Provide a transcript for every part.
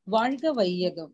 வாழ்க வையகம்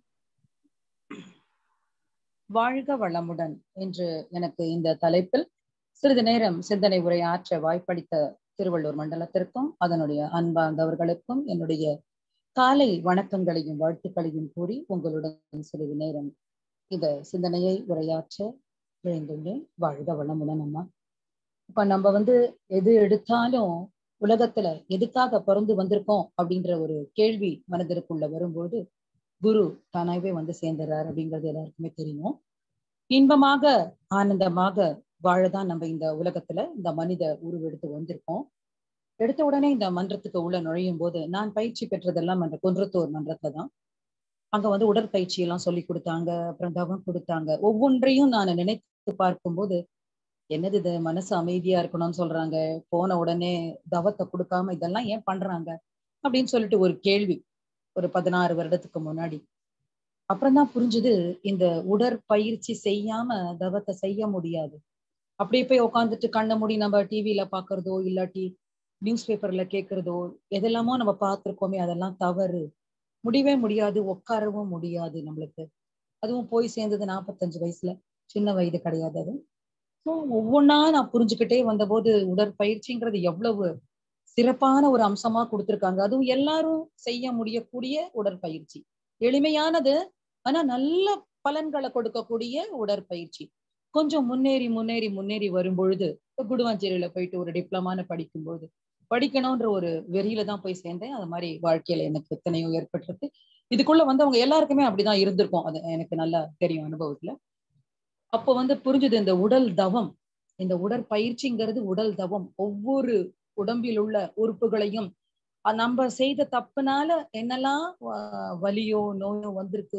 வாழ்க வளமுடன் என்று எனக்கு இந்த தலைப்பில் சிறிது நேரம் சிந்தனை உரையாற்ற வாய்ப்பளித்த திருவள்ளூர் மண்டலத்திற்கும் அதனுடைய அன்பார்ந்தவர்களுக்கும் என்னுடைய காலை வணக்கங்களையும் வாழ்த்துக்களையும் கூறி உங்களுடன் சிறிது நேரம் இந்த சிந்தனையை உரையாற்ற விழைந்துள்ளேன் வாழ்க வளமுடன் அம்மா இப்ப நம்ம வந்து எது எடுத்தாலும் உலகத்துல எதுக்காக பிறந்து வந்திருக்கோம் அப்படின்ற ஒரு கேள்வி மனதிற்குள்ள வரும்போது குரு தானாகவே வந்து சேர்ந்துறார் அப்படிங்கிறது எல்லாருக்குமே தெரியும் இன்பமாக ஆனந்தமாக வாழதான் நம்ம இந்த உலகத்துல இந்த மனித உருவெடுத்து வந்திருக்கோம் எடுத்த உடனே இந்த மன்றத்துக்கு உள்ள நுழையும் போது நான் பயிற்சி பெற்றதெல்லாம் அந்த குன்றத்தூர் மன்றத்துல தான் அங்க வந்து உடற்பயிற்சி எல்லாம் சொல்லி கொடுத்தாங்க அப்புறம் தவம் கொடுத்தாங்க ஒவ்வொன்றையும் நான் நினைத்து பார்க்கும்போது என்னது இது மனசு அமைதியா இருக்கணும்னு சொல்றாங்க போன உடனே தவத்தை கொடுக்காம இதெல்லாம் ஏன் பண்றாங்க அப்படின்னு சொல்லிட்டு ஒரு கேள்வி ஒரு பதினாறு வருடத்துக்கு முன்னாடி அப்புறம் தான் புரிஞ்சுது இந்த உடற்பயிற்சி செய்யாம தவத்தை செய்ய முடியாது அப்படியே போய் உட்காந்துட்டு கண்ண மூடி நம்ம டிவியில பாக்குறதோ இல்லாட்டி நியூஸ் பேப்பர்ல கேட்கறதோ எதெல்லாமோ நம்ம பார்த்திருக்கோமே அதெல்லாம் தவறு முடியவே முடியாது உட்காரவும் முடியாது நம்மளுக்கு அதுவும் போய் சேர்ந்தது நாற்பத்தஞ்சு வயசுல சின்ன வயது கிடையாது அது ஸோ ஒவ்வொன்றா நான் புரிஞ்சுக்கிட்டே வந்தபோது உடற்பயிற்சிங்கிறது எவ்வளவு சிறப்பான ஒரு அம்சமா கொடுத்துருக்காங்க அதுவும் எல்லாரும் செய்ய முடியக்கூடிய உடற்பயிற்சி எளிமையானது ஆனா நல்ல பலன்களை கொடுக்கக்கூடிய உடற்பயிற்சி கொஞ்சம் முன்னேறி முன்னேறி முன்னேறி வரும் பொழுது குடுவாஞ்சேரியில போயிட்டு ஒரு டிப்ளமான்னு படிக்கும்போது படிக்கணும்ன்ற ஒரு வெறியில தான் போய் சேர்ந்தேன் அது மாதிரி வாழ்க்கையில எனக்கு எத்தனையோ ஏற்பட்டிருக்கு இதுக்குள்ள வந்தவங்க எல்லாருக்குமே அப்படிதான் இருந்திருக்கும் அது எனக்கு நல்லா தெரியும் அனுபவத்துல அப்போ வந்து புரிஞ்சுது இந்த உடல் தவம் இந்த உடற்பயிற்சிங்கிறது உடல் தவம் ஒவ்வொரு உடம்பில் உள்ள உறுப்புகளையும் நம்ம செய்த தப்புனால என்னெல்லாம் வலியோ நோயோ வந்திருக்கு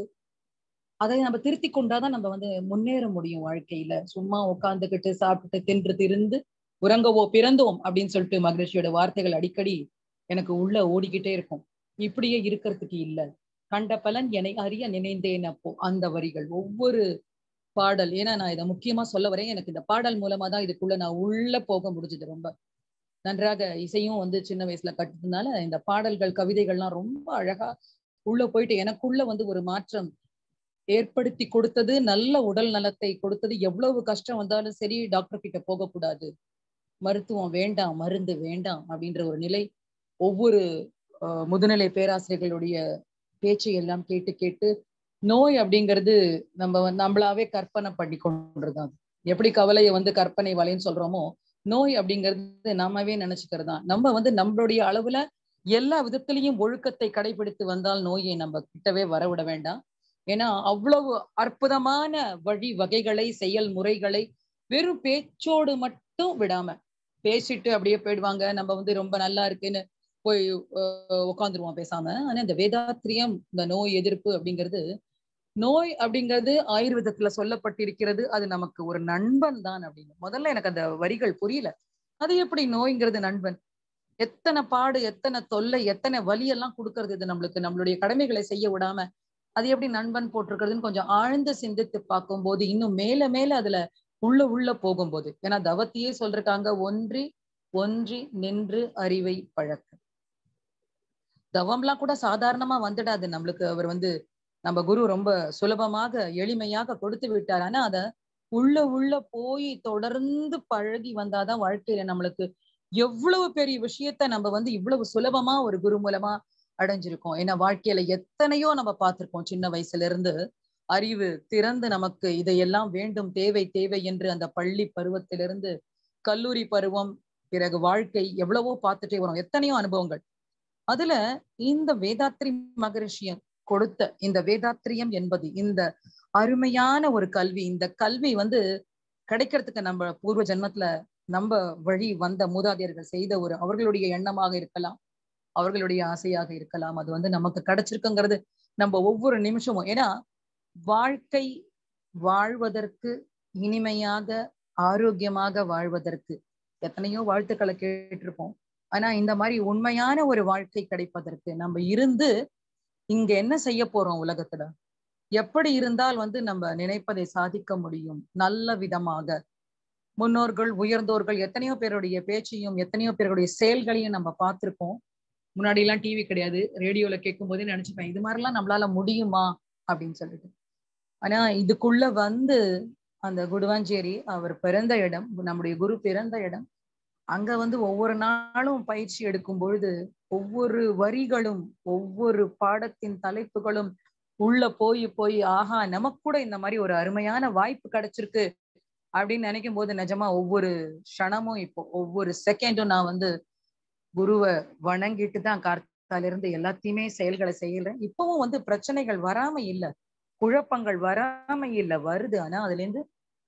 அதை நம்ம திருத்தி கொண்டாதான் நம்ம வந்து முன்னேற முடியும் வாழ்க்கையில சும்மா உட்காந்துக்கிட்டு சாப்பிட்டு தின்று திருந்து உறங்கவோ பிறந்தோம் அப்படின்னு சொல்லிட்டு மகிழ்ச்சியோட வார்த்தைகள் அடிக்கடி எனக்கு உள்ள ஓடிக்கிட்டே இருக்கும் இப்படியே இருக்கிறதுக்கு இல்ல கண்ட பலன் என்னை அறிய நினைந்தேன் அப்போ அந்த வரிகள் ஒவ்வொரு பாடல் ஏன்னா நான் இதை முக்கியமா சொல்ல வரேன் எனக்கு இந்த பாடல் மூலமா தான் இதுக்குள்ள நான் உள்ள போக முடிஞ்சது ரொம்ப நன்றாக இசையும் வந்து சின்ன வயசுல கட்டுறதுனால இந்த பாடல்கள் கவிதைகள்லாம் ரொம்ப அழகா உள்ள போயிட்டு எனக்குள்ள வந்து ஒரு மாற்றம் ஏற்படுத்தி கொடுத்தது நல்ல உடல் நலத்தை கொடுத்தது எவ்வளவு கஷ்டம் வந்தாலும் சரி டாக்டர் கிட்ட போகக்கூடாது மருத்துவம் வேண்டாம் மருந்து வேண்டாம் அப்படின்ற ஒரு நிலை ஒவ்வொரு முதுநிலை பேராசிரியர்களுடைய பேச்சை எல்லாம் கேட்டு கேட்டு நோய் அப்படிங்கிறது நம்ம நம்மளாவே கற்பனை பண்ணி கொண்டுதான் எப்படி கவலையை வந்து கற்பனை வலைன்னு சொல்றோமோ நோய் அப்படிங்கிறது நம்மவே நினைச்சுக்கிறது தான் நம்ம வந்து நம்மளுடைய அளவுல எல்லா விதத்திலையும் ஒழுக்கத்தை கடைபிடித்து வந்தால் நோயை நம்ம கிட்டவே வரவிட வேண்டாம் ஏன்னா அவ்வளவு அற்புதமான வழி வகைகளை செயல் முறைகளை வெறும் பேச்சோடு மட்டும் விடாம பேசிட்டு அப்படியே போயிடுவாங்க நம்ம வந்து ரொம்ப நல்லா இருக்குன்னு போய் உட்காந்துருவோம் பேசாம ஆனா இந்த வேதாத்திரியம் இந்த நோய் எதிர்ப்பு அப்படிங்கிறது நோய் அப்படிங்கிறது ஆயுர்வேதத்துல சொல்லப்பட்டிருக்கிறது அது நமக்கு ஒரு நண்பன் தான் அப்படின்னு முதல்ல எனக்கு அந்த வரிகள் புரியல அது எப்படி நோய்ங்கிறது நண்பன் எத்தனை பாடு எத்தனை தொல்லை எத்தனை வலி எல்லாம் கொடுக்கறது இது நம்மளுக்கு நம்மளுடைய கடமைகளை செய்ய விடாம அது எப்படி நண்பன் போட்டிருக்கிறதுன்னு கொஞ்சம் ஆழ்ந்து சிந்தித்து பார்க்கும்போது இன்னும் மேல மேல அதுல உள்ள உள்ள போகும்போது ஏன்னா தவத்தையே சொல்றாங்க ஒன்றி ஒன்றி நின்று அறிவை பழக்க தவம்லாம் கூட சாதாரணமா வந்துடாது நம்மளுக்கு அவர் வந்து நம்ம குரு ரொம்ப சுலபமாக எளிமையாக கொடுத்து விட்டார் ஆனா அத உள்ள உள்ள போய் தொடர்ந்து பழகி வந்தாதான் வாழ்க்கையில நம்மளுக்கு எவ்வளவு பெரிய விஷயத்த நம்ம வந்து இவ்வளவு சுலபமா ஒரு குரு மூலமா அடைஞ்சிருக்கோம் ஏன்னா வாழ்க்கையில எத்தனையோ நம்ம பார்த்திருக்கோம் சின்ன வயசுல இருந்து அறிவு திறந்து நமக்கு இதையெல்லாம் வேண்டும் தேவை தேவை என்று அந்த பள்ளி பருவத்திலிருந்து கல்லூரி பருவம் பிறகு வாழ்க்கை எவ்வளவோ பார்த்துட்டே வரும் எத்தனையோ அனுபவங்கள் அதுல இந்த வேதாத்ரி மகரிஷியம் கொடுத்த இந்த வேதாத்திரியம் என்பது இந்த அருமையான ஒரு கல்வி இந்த கல்வி வந்து கிடைக்கிறதுக்கு நம்ம பூர்வ ஜென்மத்துல நம்ம வழி வந்த மூதாதையர்கள் செய்த ஒரு அவர்களுடைய எண்ணமாக இருக்கலாம் அவர்களுடைய ஆசையாக இருக்கலாம் அது வந்து நமக்கு கிடைச்சிருக்குங்கிறது நம்ம ஒவ்வொரு நிமிஷமும் ஏன்னா வாழ்க்கை வாழ்வதற்கு இனிமையாக ஆரோக்கியமாக வாழ்வதற்கு எத்தனையோ வாழ்த்துக்களை கேட்டிருப்போம் ஆனா இந்த மாதிரி உண்மையான ஒரு வாழ்க்கை கிடைப்பதற்கு நம்ம இருந்து இங்க என்ன செய்ய போறோம் உலகத்துல எப்படி இருந்தால் வந்து நம்ம நினைப்பதை சாதிக்க முடியும் நல்ல விதமாக முன்னோர்கள் உயர்ந்தோர்கள் எத்தனையோ பேருடைய பேச்சையும் எத்தனையோ பேருடைய செயல்களையும் நம்ம பார்த்திருக்கோம் முன்னாடி எல்லாம் டிவி கிடையாது ரேடியோல கேட்கும் போதே நினைச்சுப்பேன் இது மாதிரிலாம் நம்மளால முடியுமா அப்படின்னு சொல்லிட்டு ஆனா இதுக்குள்ள வந்து அந்த குடுவாஞ்சேரி அவர் பிறந்த இடம் நம்முடைய குரு பிறந்த இடம் அங்க வந்து ஒவ்வொரு நாளும் பயிற்சி எடுக்கும் பொழுது ஒவ்வொரு வரிகளும் ஒவ்வொரு பாடத்தின் தலைப்புகளும் உள்ள போய் போய் ஆஹா நமக்கு கூட இந்த மாதிரி ஒரு அருமையான வாய்ப்பு கிடைச்சிருக்கு அப்படின்னு நினைக்கும் போது நிஜமா ஒவ்வொரு க்ஷணமும் இப்போ ஒவ்வொரு செகண்டும் நான் வந்து குருவை வணங்கிட்டு தான் கார்த்தால இருந்து எல்லாத்தையுமே செயல்களை செய்யறேன் இப்பவும் வந்து பிரச்சனைகள் வராம இல்ல குழப்பங்கள் வராம இல்ல வருது ஆனா அதுல இருந்து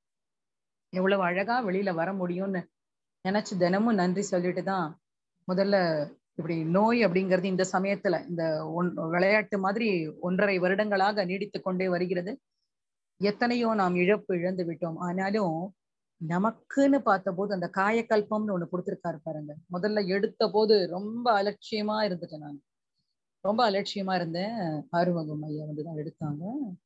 எவ்வளவு அழகா வெளியில வர முடியும்னு நினைச்சு தினமும் நன்றி சொல்லிட்டு தான் முதல்ல இப்படி நோய் அப்படிங்கிறது இந்த சமயத்துல இந்த ஒன் விளையாட்டு மாதிரி ஒன்றரை வருடங்களாக நீடித்து கொண்டே வருகிறது எத்தனையோ நாம் இழப்பு இழந்து விட்டோம் ஆனாலும் நமக்குன்னு பார்த்த போது அந்த காயக்கல்பம்னு ஒண்ணு கொடுத்துருக்காரு பாருங்க முதல்ல எடுத்த போது ரொம்ப அலட்சியமா இருந்துட்டேன் நான் ரொம்ப அலட்சியமா இருந்தேன் ஆறுமுகம் ஐயா வந்துதான் எடுத்தாங்க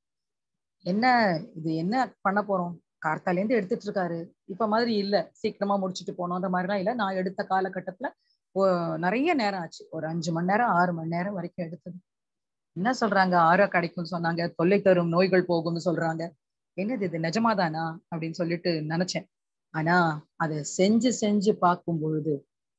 என்ன இது என்ன பண்ண போறோம் கார்த்தால இருந்து எடுத்துட்டு இருக்காரு இப்ப மாதிரி இல்ல சீக்கிரமா முடிச்சுட்டு போனோம் அந்த மாதிரிலாம் இல்ல நான் எடுத்த காலகட்டத்துல நிறைய நேரம் ஆச்சு ஒரு அஞ்சு மணி நேரம் ஆறு மணி நேரம் வரைக்கும் எடுத்தது என்ன சொல்றாங்க ஆற கிடைக்கும்னு சொன்னாங்க தொல்லை தரும் நோய்கள் போகும்னு சொல்றாங்க என்னது இது நிஜமாதானா அப்படின்னு சொல்லிட்டு நினைச்சேன் ஆனா அதை செஞ்சு செஞ்சு பார்க்கும் பொழுது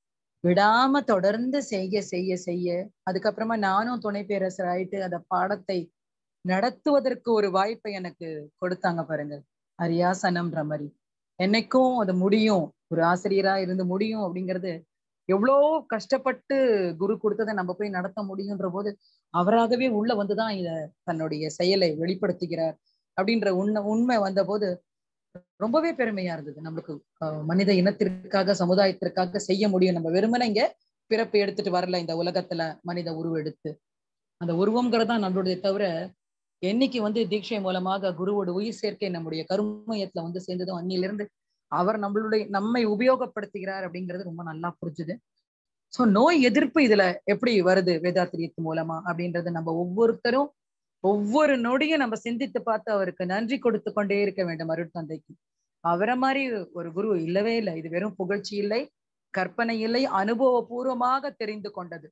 விடாம தொடர்ந்து செய்ய செய்ய செய்ய அதுக்கப்புறமா நானும் துணை பேரரசர் ஆயிட்டு அந்த பாடத்தை நடத்துவதற்கு ஒரு வாய்ப்பை எனக்கு கொடுத்தாங்க பாருங்க அரியாசனம்ன்ற மாதிரி என்னைக்கும் அது முடியும் ஒரு ஆசிரியரா இருந்து முடியும் அப்படிங்கிறது எவ்வளோ கஷ்டப்பட்டு குரு கொடுத்ததை நம்ம போய் நடத்த முடியுன்ற போது அவராகவே உள்ள வந்துதான் இத தன்னுடைய செயலை வெளிப்படுத்துகிறார் அப்படின்ற உண்மை உண்மை வந்த போது ரொம்பவே பெருமையா இருந்தது நம்மளுக்கு மனித இனத்திற்காக சமுதாயத்திற்காக செய்ய முடியும் நம்ம வெறுமனை இங்க பிறப்பு எடுத்துட்டு வரல இந்த உலகத்துல மனித உருவம் எடுத்து அந்த உருவம்ங்கிறதா நம்மளுடைய தவிர என்னைக்கு வந்து தீட்சை மூலமாக குருவோட உயிர் சேர்க்கை நம்முடைய கருமயத்துல வந்து சேர்ந்ததும் அன்னிலிருந்து அவர் நம்மளுடைய நம்மை உபயோகப்படுத்துகிறார் அப்படிங்கிறது ரொம்ப நல்லா புரிஞ்சுது சோ நோய் எதிர்ப்பு இதுல எப்படி வருது வேதாத்திரியத்து மூலமா அப்படின்றது நம்ம ஒவ்வொருத்தரும் ஒவ்வொரு நொடியும் நம்ம சிந்தித்து பார்த்து அவருக்கு நன்றி கொடுத்து கொண்டே இருக்க வேண்டும் அருட்தந்தைக்கு அவரை மாதிரி ஒரு குரு இல்லவே இல்லை இது வெறும் புகழ்ச்சி இல்லை கற்பனை இல்லை அனுபவபூர்வமாக தெரிந்து கொண்டது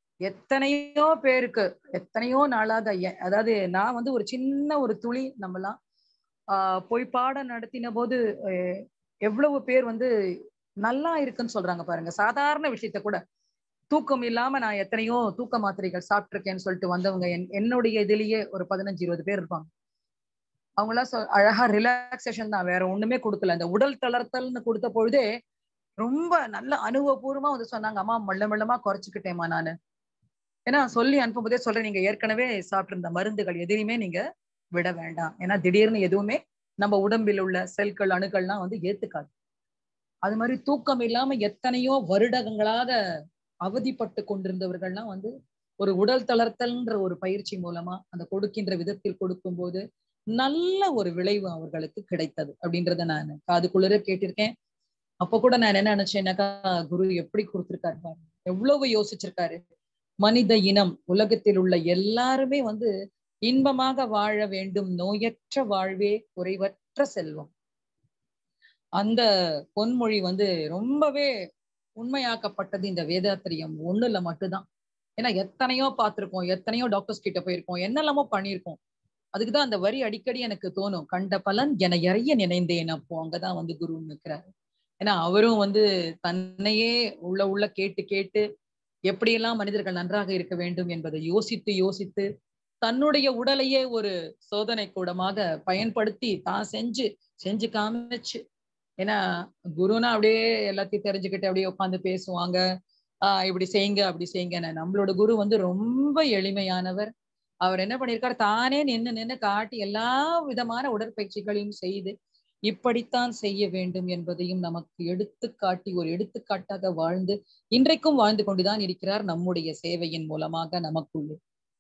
எத்தனையோ பேருக்கு எத்தனையோ நாளாக அதாவது நான் வந்து ஒரு சின்ன ஒரு துளி நம்மலாம் ஆஹ் போய் பாடம் நடத்தின போது எவ்வளவு பேர் வந்து நல்லா இருக்குன்னு சொல்றாங்க பாருங்க சாதாரண விஷயத்த கூட தூக்கம் இல்லாம நான் எத்தனையோ தூக்க மாத்திரைகள் சாப்பிட்டிருக்கேன்னு சொல்லிட்டு வந்தவங்க என் என்னுடைய இதுலயே ஒரு பதினஞ்சு இருபது பேர் இருப்பாங்க அவங்களாம் சொ அழகா ரிலாக்ஸேஷன் தான் வேற ஒண்ணுமே கொடுக்கல இந்த உடல் தளர்த்தல்னு கொடுத்த பொழுதே ரொம்ப நல்ல அனுபவபூர்வமா வந்து சொன்னாங்க அம்மா மெல்ல மெல்லமா குறைச்சிக்கிட்டேம்மா நானு ஏன்னா சொல்லி அனுப்பும்போதே சொல்றேன் நீங்க ஏற்கனவே சாப்பிட்டிருந்த மருந்துகள் எதையுமே நீங்க விட வேண்டாம் ஏன்னா திடீர்னு எதுவுமே நம்ம உடம்பில் உள்ள செல்கள் அணுக்கள்லாம் வந்து ஏத்துக்காது அது மாதிரி தூக்கம் இல்லாம எத்தனையோ வருடங்களாக அவதிப்பட்டு கொண்டிருந்தவர்கள்லாம் வந்து ஒரு உடல் தளர்த்தல்ன்ற ஒரு பயிற்சி மூலமா அந்த கொடுக்கின்ற விதத்தில் கொடுக்கும் போது நல்ல ஒரு விளைவு அவர்களுக்கு கிடைத்தது அப்படின்றத நான் காதுக்குள்ளர கேட்டிருக்கேன் அப்ப கூட நான் என்ன நினைச்சேன்னாக்கா குரு எப்படி கொடுத்திருக்காரு பாருங்க எவ்வளவு யோசிச்சிருக்காரு மனித இனம் உலகத்தில் உள்ள எல்லாருமே வந்து இன்பமாக வாழ வேண்டும் நோயற்ற வாழ்வே குறைவற்ற செல்வம் அந்த பொன்மொழி வந்து ரொம்பவே உண்மையாக்கப்பட்டது இந்த வேதாத்திரியம் ஒண்ணுல மட்டும்தான் ஏன்னா எத்தனையோ பார்த்திருக்கோம் எத்தனையோ டாக்டர்ஸ் கிட்ட போயிருக்கோம் என்னெல்லாமோ பண்ணியிருக்கோம் அதுக்குதான் அந்த வரி அடிக்கடி எனக்கு தோணும் கண்ட பலன் என எறைய நினைந்தேன் அப்போ அங்கதான் வந்து குரு நிற்கிறாரு ஏன்னா அவரும் வந்து தன்னையே உள்ள உள்ள கேட்டு கேட்டு எப்படியெல்லாம் மனிதர்கள் நன்றாக இருக்க வேண்டும் என்பதை யோசித்து யோசித்து தன்னுடைய உடலையே ஒரு சோதனை கூடமாக பயன்படுத்தி தான் செஞ்சு செஞ்சு காமிச்சு ஏன்னா குருனா அப்படியே எல்லாத்தையும் தெரிஞ்சுக்கிட்டு அப்படியே உட்காந்து பேசுவாங்க ஆஹ் இப்படி செய்யுங்க அப்படி செய்யுங்க நம்மளோட குரு வந்து ரொம்ப எளிமையானவர் அவர் என்ன பண்ணியிருக்காரு தானே நின்று நின்று காட்டி எல்லா விதமான உடற்பயிற்சிகளையும் செய்து இப்படித்தான் செய்ய வேண்டும் என்பதையும் நமக்கு எடுத்து காட்டி ஒரு எடுத்துக்காட்டாக வாழ்ந்து இன்றைக்கும் வாழ்ந்து கொண்டுதான் இருக்கிறார் நம்முடைய சேவையின் மூலமாக நமக்குள்ளே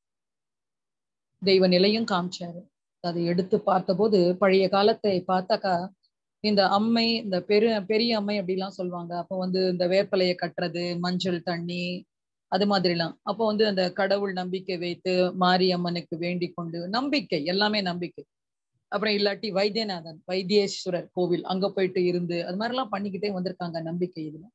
தெய்வ நிலையும் காமிச்சாரு அதை எடுத்து பார்த்தபோது பழைய காலத்தை பார்த்தாக்கா இந்த அம்மை இந்த பெரு பெரிய அம்மை அப்படிலாம் சொல்லுவாங்க அப்போ வந்து இந்த வேப்பலையை கட்டுறது மஞ்சள் தண்ணி அது மாதிரிலாம் அப்போ வந்து அந்த கடவுள் நம்பிக்கை வைத்து மாரியம்மனுக்கு வேண்டிக் கொண்டு நம்பிக்கை எல்லாமே நம்பிக்கை அப்புறம் இல்லாட்டி வைத்தியநாதன் வைத்தியேஸ்வரர் கோவில் அங்க போயிட்டு இருந்து அது மாதிரிலாம் பண்ணிக்கிட்டே வந்திருக்காங்க நம்பிக்கை இதுல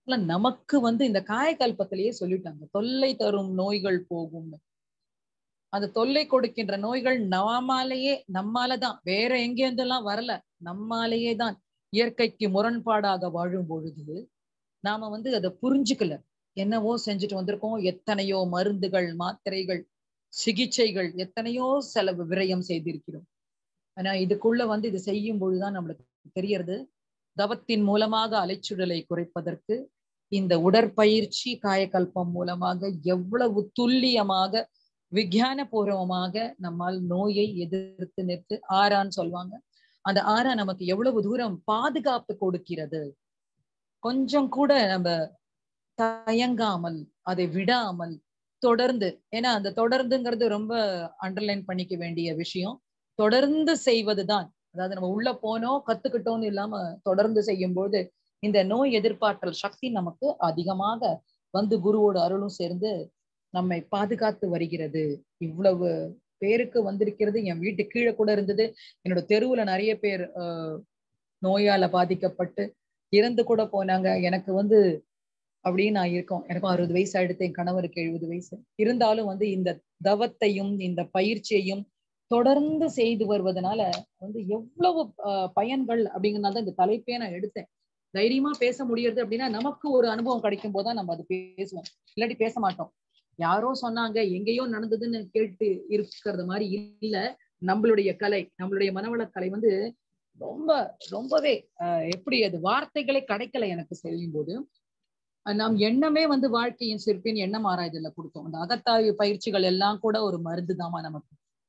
இல்ல நமக்கு வந்து இந்த காயக்கல்பத்திலேயே சொல்லிட்டாங்க தொல்லை தரும் நோய்கள் போகும்னு அந்த தொல்லை கொடுக்கின்ற நோய்கள் நம்மாலேயே நம்மாலதான் வேற எங்கேருந்தெல்லாம் வரல நம்மாலேயே தான் இயற்கைக்கு முரண்பாடாக வாழும் பொழுது நாம வந்து அதை புரிஞ்சுக்கல என்னவோ செஞ்சுட்டு வந்திருக்கோம் எத்தனையோ மருந்துகள் மாத்திரைகள் சிகிச்சைகள் எத்தனையோ செலவு விரயம் செய்திருக்கிறோம் ஆனா இதுக்குள்ள வந்து இது செய்யும் பொழுதுதான் நம்மளுக்கு தெரியறது தவத்தின் மூலமாக அலைச்சுடலை குறைப்பதற்கு இந்த உடற்பயிற்சி காயக்கல்பம் மூலமாக எவ்வளவு துல்லியமாக விஞ்ஞான பூர்வமாக நம்மால் நோயை எதிர்த்து நிறுத்து ஆறான்னு சொல்லுவாங்க அந்த ஆறா நமக்கு எவ்வளவு தூரம் பாதுகாப்பு கொடுக்கிறது கொஞ்சம் கூட நம்ம தயங்காமல் அதை விடாமல் தொடர்ந்து ஏன்னா அந்த தொடர்ந்துங்கிறது ரொம்ப அண்டர்லைன் பண்ணிக்க வேண்டிய விஷயம் தொடர்ந்து செய்வதுதான் அதாவது நம்ம உள்ள போனோம் கத்துக்கிட்டோம்னு இல்லாம தொடர்ந்து செய்யும் போது இந்த நோய் எதிர்ப்பாற்றல் சக்தி நமக்கு அதிகமாக வந்து குருவோட அருளும் சேர்ந்து நம்மை பாதுகாத்து வருகிறது இவ்வளவு பேருக்கு வந்திருக்கிறது என் வீட்டு கீழே கூட இருந்தது என்னோட தெருவுல நிறைய பேர் ஆஹ் நோயால பாதிக்கப்பட்டு இறந்து கூட போனாங்க எனக்கு வந்து அப்படின்னு நான் இருக்கோம் எனக்கும் அறுபது வயசு ஆயிடுத்து என் கணவருக்கு எழுபது வயசு இருந்தாலும் வந்து இந்த தவத்தையும் இந்த பயிற்சியையும் தொடர்ந்து செய்து வருவதனால வந்து எவ்வளவு பயன்கள் அப்படிங்கிறனால தான் இந்த தலைப்பே நான் எடுத்தேன் தைரியமா பேச முடியறது அப்படின்னா நமக்கு ஒரு அனுபவம் கிடைக்கும் போதுதான் நம்ம அது பேசுவோம் இல்லாட்டி பேச மாட்டோம் யாரோ சொன்னாங்க எங்கேயோ நடந்ததுன்னு கேட்டு இருக்கிறது மாதிரி இல்ல நம்மளுடைய கலை நம்மளுடைய மனவள கலை வந்து ரொம்ப ரொம்பவே எப்படி அது வார்த்தைகளே கிடைக்கல எனக்கு செய்யும் போது நாம் எண்ணமே வந்து வாழ்க்கையின் சிற்பின் எண்ணம் ஆராய்தல கொடுத்தோம் அந்த அகத்தாய்வு பயிற்சிகள் எல்லாம் கூட ஒரு மருந்து தாமா நமக்கு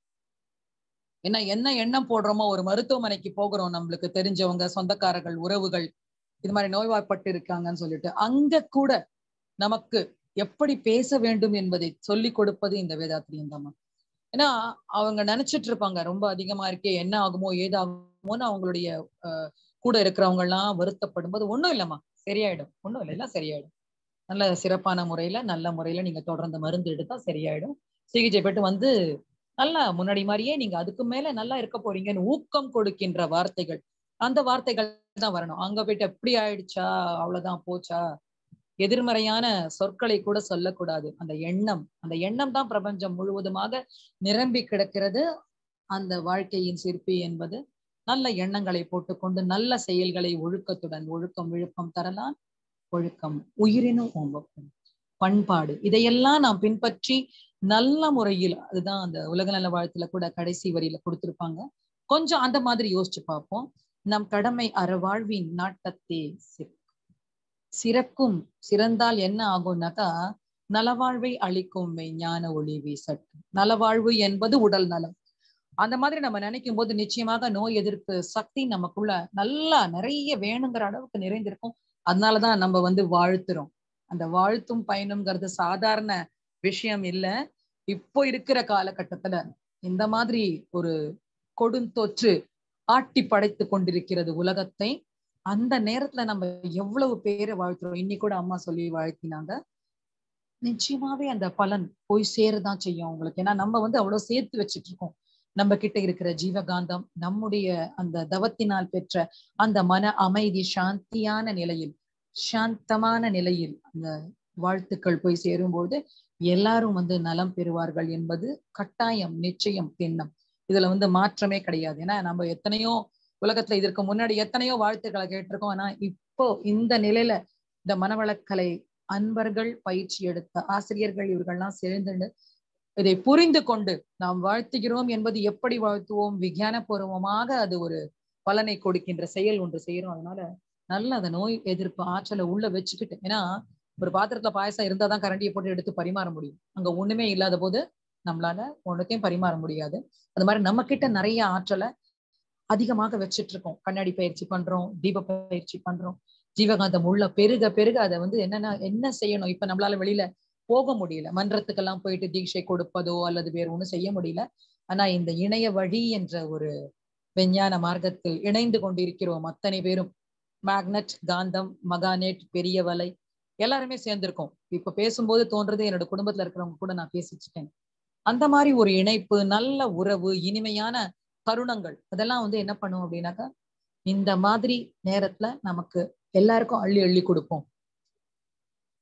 ஏன்னா என்ன எண்ணம் போடுறோமோ ஒரு மருத்துவமனைக்கு போகிறோம் நம்மளுக்கு தெரிஞ்சவங்க சொந்தக்காரர்கள் உறவுகள் இது மாதிரி நோய்வாய்ப்பட்டு இருக்காங்கன்னு சொல்லிட்டு அங்க கூட நமக்கு எப்படி பேச வேண்டும் என்பதை சொல்லி கொடுப்பது இந்த வேதாத்திரியம் தாமா ஏன்னா அவங்க நினைச்சிட்டு இருப்பாங்க ரொம்ப அதிகமா இருக்கே என்ன ஆகுமோ ஏதாகுமோன்னு அவங்களுடைய அஹ் கூட இருக்கிறவங்க எல்லாம் வருத்தப்படும் போது ஒண்ணும் இல்லம்மா சரியாயிடும் ஒண்ணும் இல்லை எல்லாம் சரியாயிடும் நல்ல சிறப்பான முறையில நல்ல முறையில நீங்க தொடர்ந்து மருந்து எடுத்தா சரியாயிடும் சிகிச்சை பெற்று வந்து நல்லா முன்னாடி மாதிரியே நீங்க அதுக்கு மேல நல்லா இருக்க போறீங்கன்னு ஊக்கம் கொடுக்கின்ற வார்த்தைகள் அந்த வார்த்தைகள் தான் வரணும் அங்க போயிட்டு எப்படி ஆயிடுச்சா அவ்வளவுதான் போச்சா எதிர்மறையான சொற்களை கூட சொல்லக்கூடாது அந்த எண்ணம் அந்த எண்ணம் தான் பிரபஞ்சம் முழுவதுமாக நிரம்பி கிடக்கிறது அந்த வாழ்க்கையின் சிற்பி என்பது நல்ல எண்ணங்களை போட்டுக்கொண்டு நல்ல செயல்களை ஒழுக்கத்துடன் ஒழுக்கம் விழுப்பம் தரலாம் ஒழுக்கம் உயிரினும் ஓம்பக்கும் பண்பாடு இதையெல்லாம் நாம் பின்பற்றி நல்ல முறையில் அதுதான் அந்த உலக நல வாழ்த்துல கூட கடைசி வரியில கொடுத்திருப்பாங்க கொஞ்சம் அந்த மாதிரி யோசிச்சு பார்ப்போம் நம் கடமை அறவாழ்வின் நாட்டத்தே சிறக்கும் சிறந்தால் என்ன ஆகும்னாக்கா நலவாழ்வை அளிக்கும் மெய்ஞான ஒளி வீசட்டும் நலவாழ்வு என்பது உடல் நலம் அந்த மாதிரி நம்ம நினைக்கும் போது நிச்சயமாக நோய் எதிர்ப்பு சக்தி நமக்குள்ள நல்லா நிறைய வேணுங்கிற அளவுக்கு நிறைந்திருக்கும் அதனாலதான் நம்ம வந்து வாழ்த்துறோம் அந்த வாழ்த்தும் பயனுங்கிறது சாதாரண விஷயம் இல்ல இப்போ இருக்கிற காலகட்டத்துல இந்த மாதிரி ஒரு கொடுந்தொற்று ஆட்டி படைத்து கொண்டிருக்கிறது உலகத்தை அந்த நேரத்துல நம்ம எவ்வளவு பேரை வாழ்த்துறோம் இன்னி கூட அம்மா சொல்லி வாழ்த்தினாங்க நிச்சயமாவே அந்த பலன் போய் சேரதான் செய்யும் உங்களுக்கு ஏன்னா நம்ம வந்து அவ்வளவு சேர்த்து வச்சுட்டு இருக்கோம் நம்ம கிட்ட இருக்கிற ஜீவகாந்தம் நம்முடைய அந்த தவத்தினால் பெற்ற அந்த மன அமைதி சாந்தியான நிலையில் சாந்தமான நிலையில் அந்த வாழ்த்துக்கள் போய் சேரும்போது எல்லாரும் வந்து நலம் பெறுவார்கள் என்பது கட்டாயம் நிச்சயம் திண்ணம் இதுல வந்து மாற்றமே கிடையாது ஏன்னா நம்ம எத்தனையோ உலகத்துல இதற்கு முன்னாடி எத்தனையோ வாழ்த்துக்களை கேட்டிருக்கோம் ஆனா இப்போ இந்த நிலையில இந்த மனவளக்கலை அன்பர்கள் பயிற்சி எடுத்த ஆசிரியர்கள் இவர்கள்லாம் சேர்ந்து இதை புரிந்து கொண்டு நாம் வாழ்த்துகிறோம் என்பது எப்படி வாழ்த்துவோம் விஞ்ஞான பூர்வமாக அது ஒரு பலனை கொடுக்கின்ற செயல் ஒன்று செய்யறோம் அதனால நல்ல அந்த நோய் எதிர்ப்பு ஆற்றலை உள்ள வச்சுக்கிட்டு ஏன்னா ஒரு பாத்திரத்துல பாயசம் இருந்தாதான் கரண்டியை போட்டு எடுத்து பரிமாற முடியும் அங்க ஒண்ணுமே இல்லாத போது நம்மளால ஒன்றுத்தையும் பரிமாற முடியாது அது மாதிரி நம்ம கிட்ட நிறைய ஆற்றலை அதிகமாக வச்சுட்டு இருக்கோம் கண்ணாடி பயிற்சி பண்றோம் தீப பயிற்சி பண்றோம் ஜீவகாந்தம் உள்ள பெருக பெருக அதை வந்து என்னன்னா என்ன செய்யணும் இப்ப நம்மளால வெளியில போக முடியல மன்றத்துக்கெல்லாம் போயிட்டு தீட்சை கொடுப்பதோ அல்லது வேற ஒண்ணும் செய்ய முடியல ஆனா இந்த இணைய வழி என்ற ஒரு விஞ்ஞான மார்க்கத்தில் இணைந்து கொண்டிருக்கிறோம் அத்தனை பேரும் மேக்னட் காந்தம் மகாநெட் பெரிய வலை எல்லாருமே சேர்ந்திருக்கோம் இப்ப பேசும்போது தோன்றது என்னோட குடும்பத்துல இருக்கிறவங்க கூட நான் பேசிச்சுட்டேன் அந்த மாதிரி ஒரு இணைப்பு நல்ல உறவு இனிமையான தருணங்கள் அதெல்லாம் வந்து என்ன பண்ணும் அப்படின்னாக்கா இந்த மாதிரி நேரத்துல நமக்கு எல்லாருக்கும் அள்ளி அள்ளி கொடுப்போம்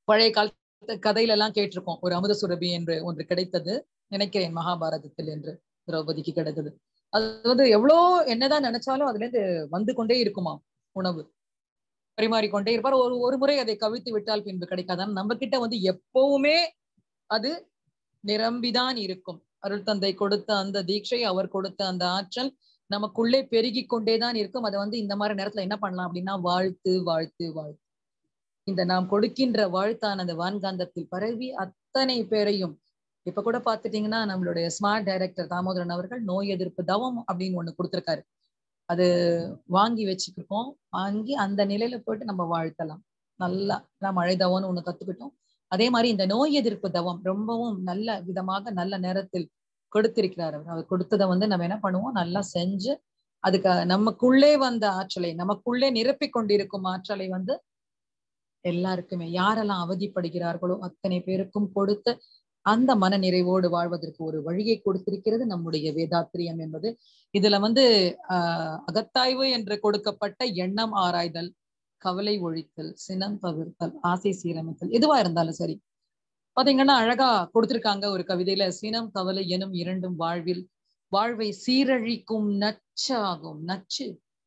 பழைய காலத்து கதையில எல்லாம் கேட்டிருக்கோம் ஒரு அமுத சுரபி என்று ஒன்று கிடைத்தது நினைக்கிறேன் மகாபாரதத்தில் என்று திரௌபதிக்கு கிடைத்தது அது வந்து எவ்வளோ என்னதான் நினைச்சாலும் அதுல இருந்து வந்து கொண்டே இருக்குமா உணவு பரிமாறிக்கொண்டே இருப்பார் ஒரு ஒரு முறை அதை கவிழ்த்து விட்டால் பின்பு கிடைக்காதான் நம்ம கிட்ட வந்து எப்பவுமே அது நிரம்பிதான் இருக்கும் அருள் தந்தை கொடுத்த அந்த தீட்சை அவர் கொடுத்த அந்த ஆற்றல் நமக்குள்ளே பெருகி கொண்டேதான் இருக்கும் அதை வந்து இந்த மாதிரி நேரத்துல என்ன பண்ணலாம் அப்படின்னா வாழ்த்து வாழ்த்து வாழ்த்து இந்த நாம் கொடுக்கின்ற வாழ்த்தான அந்த வான்காந்தத்தில் பரவி அத்தனை பேரையும் இப்ப கூட பாத்துட்டீங்கன்னா நம்மளுடைய ஸ்மார்ட் டைரக்டர் தாமோதரன் அவர்கள் நோய் எதிர்ப்பு தவம் அப்படின்னு ஒண்ணு கொடுத்திருக்காரு அது வாங்கி வச்சுக்கிருக்கோம் வாங்கி அந்த நிலையில போயிட்டு நம்ம வாழ்த்தலாம் நல்லா நான் மழை தவம்னு ஒண்ணு கத்துக்கிட்டோம் அதே மாதிரி இந்த நோய் எதிர்ப்பு தவம் ரொம்பவும் நல்ல விதமாக நல்ல நேரத்தில் கொடுத்திருக்கிறார் அவர் அவர் கொடுத்ததை வந்து நம்ம என்ன பண்ணுவோம் நல்லா செஞ்சு அதுக்கு நமக்குள்ளே வந்த ஆற்றலை நமக்குள்ளே நிரப்பிக் கொண்டிருக்கும் ஆற்றலை வந்து எல்லாருக்குமே யாரெல்லாம் அவதிப்படுகிறார்களோ அத்தனை பேருக்கும் கொடுத்து அந்த மன நிறைவோடு வாழ்வதற்கு ஒரு வழியை கொடுத்திருக்கிறது நம்முடைய வேதாத்திரியம் என்பது இதுல வந்து ஆஹ் அகத்தாய்வு என்று கொடுக்கப்பட்ட எண்ணம் ஆராய்தல் கவலை ஒழித்தல் சினம் தவிர்த்தல் ஆசை சீரமைத்தல் எதுவா இருந்தாலும் சரி பாத்தீங்கன்னா அழகா கொடுத்திருக்காங்க ஒரு கவிதையில சினம் கவலை எனும் இரண்டும் வாழ்வில் வாழ்வை சீரழிக்கும் நச்சாகும் நச்சு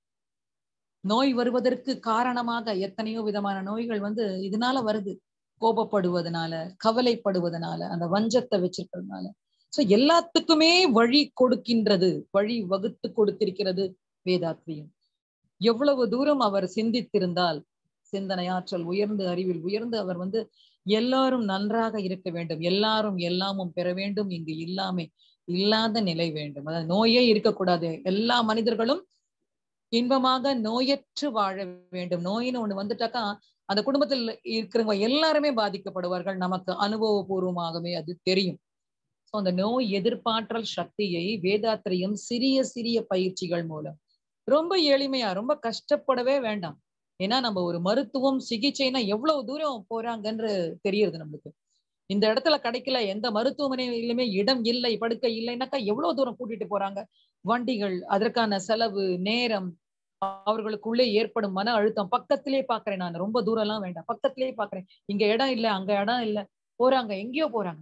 நோய் வருவதற்கு காரணமாக எத்தனையோ விதமான நோய்கள் வந்து இதனால வருது கோபப்படுவதனால கவலைப்படுவதனால அந்த வஞ்சத்தை வச்சிருக்கிறதுனால சோ எல்லாத்துக்குமே வழி கொடுக்கின்றது வழி வகுத்து கொடுத்திருக்கிறது வேதாத்ரியம் எவ்வளவு தூரம் அவர் சிந்தித்திருந்தால் சிந்தனை ஆற்றல் உயர்ந்து அறிவில் உயர்ந்து அவர் வந்து எல்லாரும் நன்றாக இருக்க வேண்டும் எல்லாரும் எல்லாமும் பெற வேண்டும் இங்கு இல்லாமை இல்லாத நிலை வேண்டும் அதாவது நோயே இருக்கக்கூடாது எல்லா மனிதர்களும் இன்பமாக நோயற்று வாழ வேண்டும் நோயின்னு ஒண்ணு வந்துட்டாக்கா அந்த குடும்பத்தில் இருக்கிறவங்க எல்லாருமே பாதிக்கப்படுவார்கள் நமக்கு அனுபவபூர்வமாகவே அது தெரியும் சோ அந்த நோய் எதிர்ப்பாற்றல் சக்தியை வேதாத்திரியம் சிறிய சிறிய பயிற்சிகள் மூலம் ரொம்ப எளிமையா ரொம்ப கஷ்டப்படவே வேண்டாம் ஏன்னா நம்ம ஒரு மருத்துவம் சிகிச்சைனா எவ்வளவு தூரம் போறாங்கன்னு தெரியுது நம்மளுக்கு இந்த இடத்துல கிடைக்கல எந்த மருத்துவமனையிலுமே இடம் இல்லை படுக்கை இல்லைன்னாக்கா எவ்வளவு தூரம் கூட்டிட்டு போறாங்க வண்டிகள் அதற்கான செலவு நேரம் அவர்களுக்குள்ளே ஏற்படும் மன அழுத்தம் பக்கத்திலே பாக்குறேன் நான் ரொம்ப தூரம் எல்லாம் வேண்டாம் பக்கத்திலே பாக்குறேன் இங்க இடம் இல்ல அங்க இடம் இல்ல போறாங்க எங்கேயோ போறாங்க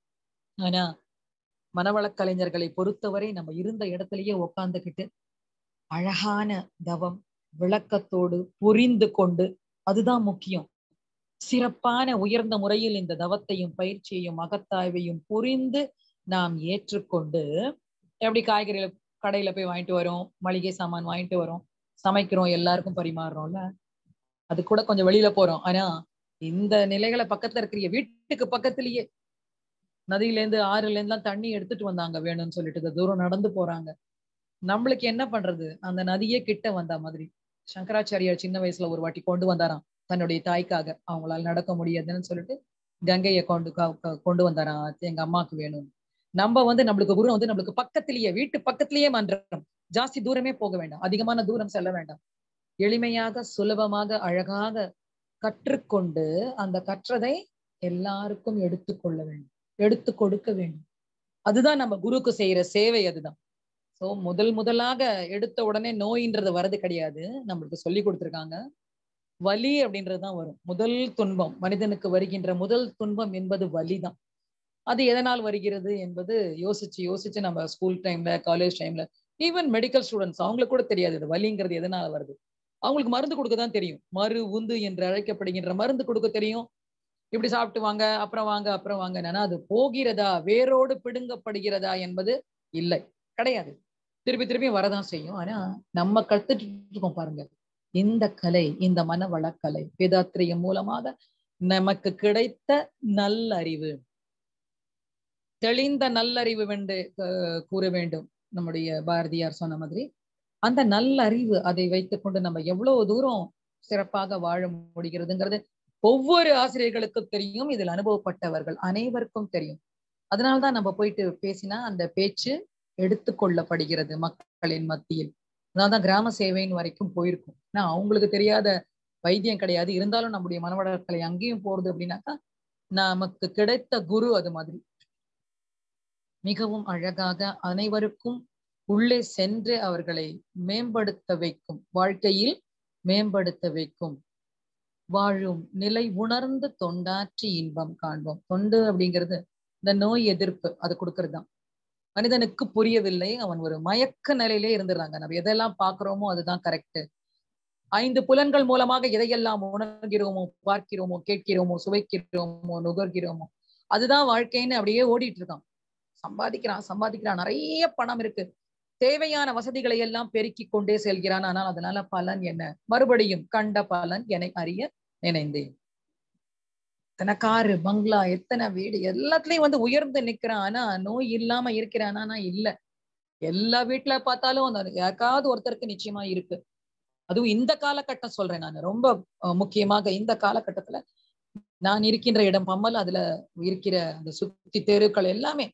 ஆனா மனவளக் கலைஞர்களை பொறுத்தவரை நம்ம இருந்த இடத்திலேயே உக்காந்துக்கிட்டு அழகான தவம் விளக்கத்தோடு புரிந்து கொண்டு அதுதான் முக்கியம் சிறப்பான உயர்ந்த முறையில் இந்த தவத்தையும் பயிற்சியையும் அகத்தாய்வையும் புரிந்து நாம் ஏற்றுக்கொண்டு எப்படி காய்கறிகளை கடையில போய் வாங்கிட்டு வரோம் மளிகை சாமான் வாங்கிட்டு வரோம் சமைக்கிறோம் எல்லாருக்கும் பரிமாறுறோம்ல அது கூட கொஞ்சம் வெளியில போறோம் ஆனா இந்த நிலைகளை பக்கத்துல இருக்கிற வீட்டுக்கு பக்கத்திலேயே நதியில இருந்து ஆறுல இருந்துலாம் தண்ணி எடுத்துட்டு வந்தாங்க வேணும்னு சொல்லிட்டு இந்த தூரம் நடந்து போறாங்க நம்மளுக்கு என்ன பண்றது அந்த நதியே கிட்ட வந்த மாதிரி சங்கராச்சாரியார் சின்ன வயசுல ஒரு வாட்டி கொண்டு வந்தாராம் தன்னுடைய தாய்க்காக அவங்களால நடக்க முடியாதுன்னு சொல்லிட்டு கங்கையை கொண்டு கொண்டு வந்தாராம் எங்க அம்மாவுக்கு வேணும் நம்ம வந்து நம்மளுக்கு குரு வந்து நம்மளுக்கு பக்கத்திலேயே வீட்டு பக்கத்திலேயே மன்றம் ஜாஸ்தி தூரமே போக வேண்டாம் அதிகமான தூரம் செல்ல வேண்டாம் எளிமையாக சுலபமாக அழகாக கற்றுக்கொண்டு அந்த கற்றதை எல்லாருக்கும் எடுத்துக்கொள்ள வேண்டும் எடுத்து கொடுக்க வேண்டும் அதுதான் நம்ம குருக்கு செய்யற சேவை அதுதான் சோ முதல் முதலாக எடுத்த உடனே நோயின்றது வரது கிடையாது நம்மளுக்கு சொல்லி கொடுத்துருக்காங்க வலி அப்படின்றதுதான் வரும் முதல் துன்பம் மனிதனுக்கு வருகின்ற முதல் துன்பம் என்பது வலிதான் அது எதனால் வருகிறது என்பது யோசிச்சு யோசிச்சு நம்ம ஸ்கூல் டைம்ல காலேஜ் டைம்ல ஈவன் மெடிக்கல் ஸ்டூடெண்ட்ஸ் அவங்களுக்கு கூட தெரியாது இது வலிங்கிறது எதனால வருது அவங்களுக்கு மருந்து கொடுக்க தான் தெரியும் மறு உந்து என்று அழைக்கப்படுகின்ற மருந்து கொடுக்க தெரியும் இப்படி சாப்பிட்டு வாங்க அப்புறம் வாங்க அப்புறம் வாங்க அது போகிறதா வேரோடு பிடுங்கப்படுகிறதா என்பது இல்லை கிடையாது திருப்பி திருப்பி வரதான் செய்யும் ஆனா நம்ம கத்துட்டு இருக்கோம் பாருங்க இந்த கலை இந்த மனவளக்கலை வேதாத்திரியம் மூலமாக நமக்கு கிடைத்த நல்லறிவு தெளிந்த நல்லறிவு வென்று கூற வேண்டும் நம்முடைய பாரதியார் சொன்ன மாதிரி அந்த நல்லறிவு அதை வைத்துக்கொண்டு நம்ம எவ்வளவு தூரம் சிறப்பாக வாழ முடிகிறதுங்கிறது ஒவ்வொரு ஆசிரியர்களுக்கும் தெரியும் இதில் அனுபவப்பட்டவர்கள் அனைவருக்கும் தெரியும் அதனால்தான் நம்ம போயிட்டு பேசினா அந்த பேச்சு எடுத்துக்கொள்ளப்படுகிறது மக்களின் மத்தியில் அதனால்தான் கிராம சேவையின் வரைக்கும் போயிருக்கும் ஏன்னா அவங்களுக்கு தெரியாத வைத்தியம் கிடையாது இருந்தாலும் நம்முடைய மனவளக்கலை அங்கேயும் போறது அப்படின்னாக்கா நமக்கு கிடைத்த குரு அது மாதிரி மிகவும் அழகாக அனைவருக்கும் உள்ளே சென்று அவர்களை மேம்படுத்த வைக்கும் வாழ்க்கையில் மேம்படுத்த வைக்கும் வாழும் நிலை உணர்ந்து தொண்டாற்றி இன்பம் காண்போம் தொண்டு அப்படிங்கிறது இந்த நோய் எதிர்ப்பு அது கொடுக்கறது தான் மனிதனுக்கு புரியவில்லை அவன் ஒரு மயக்க நிலையிலே இருந்துடுறாங்க நம்ம எதெல்லாம் பாக்குறோமோ அதுதான் கரெக்ட் ஐந்து புலன்கள் மூலமாக எதையெல்லாம் உணர்கிறோமோ பார்க்கிறோமோ கேட்கிறோமோ சுவைக்கிறோமோ நுகர்கிறோமோ அதுதான் வாழ்க்கைன்னு அப்படியே ஓடிட்டு இருக்கான் சம்பாதிக்கிறான் சம்பாதிக்கிறான் நிறைய பணம் இருக்கு தேவையான வசதிகளை எல்லாம் பெருக்கி கொண்டே செல்கிறான் ஆனால் அதனால பலன் என்ன மறுபடியும் கண்ட பலன் என அறிய நினைந்தேன் எத்தனை காரு பங்களா எத்தனை வீடு எல்லாத்துலயும் வந்து உயர்ந்து நிக்கிறான் ஆனா நோய் இல்லாம இருக்கிறானா இல்ல எல்லா வீட்டுல பார்த்தாலும் அந்த யாருக்காவது ஒருத்தருக்கு நிச்சயமா இருக்கு அதுவும் இந்த காலகட்டம் சொல்றேன் நான் ரொம்ப முக்கியமாக இந்த காலகட்டத்துல நான் இருக்கின்ற இடம் பம்மல் அதுல இருக்கிற அந்த சுத்தி தெருக்கள் எல்லாமே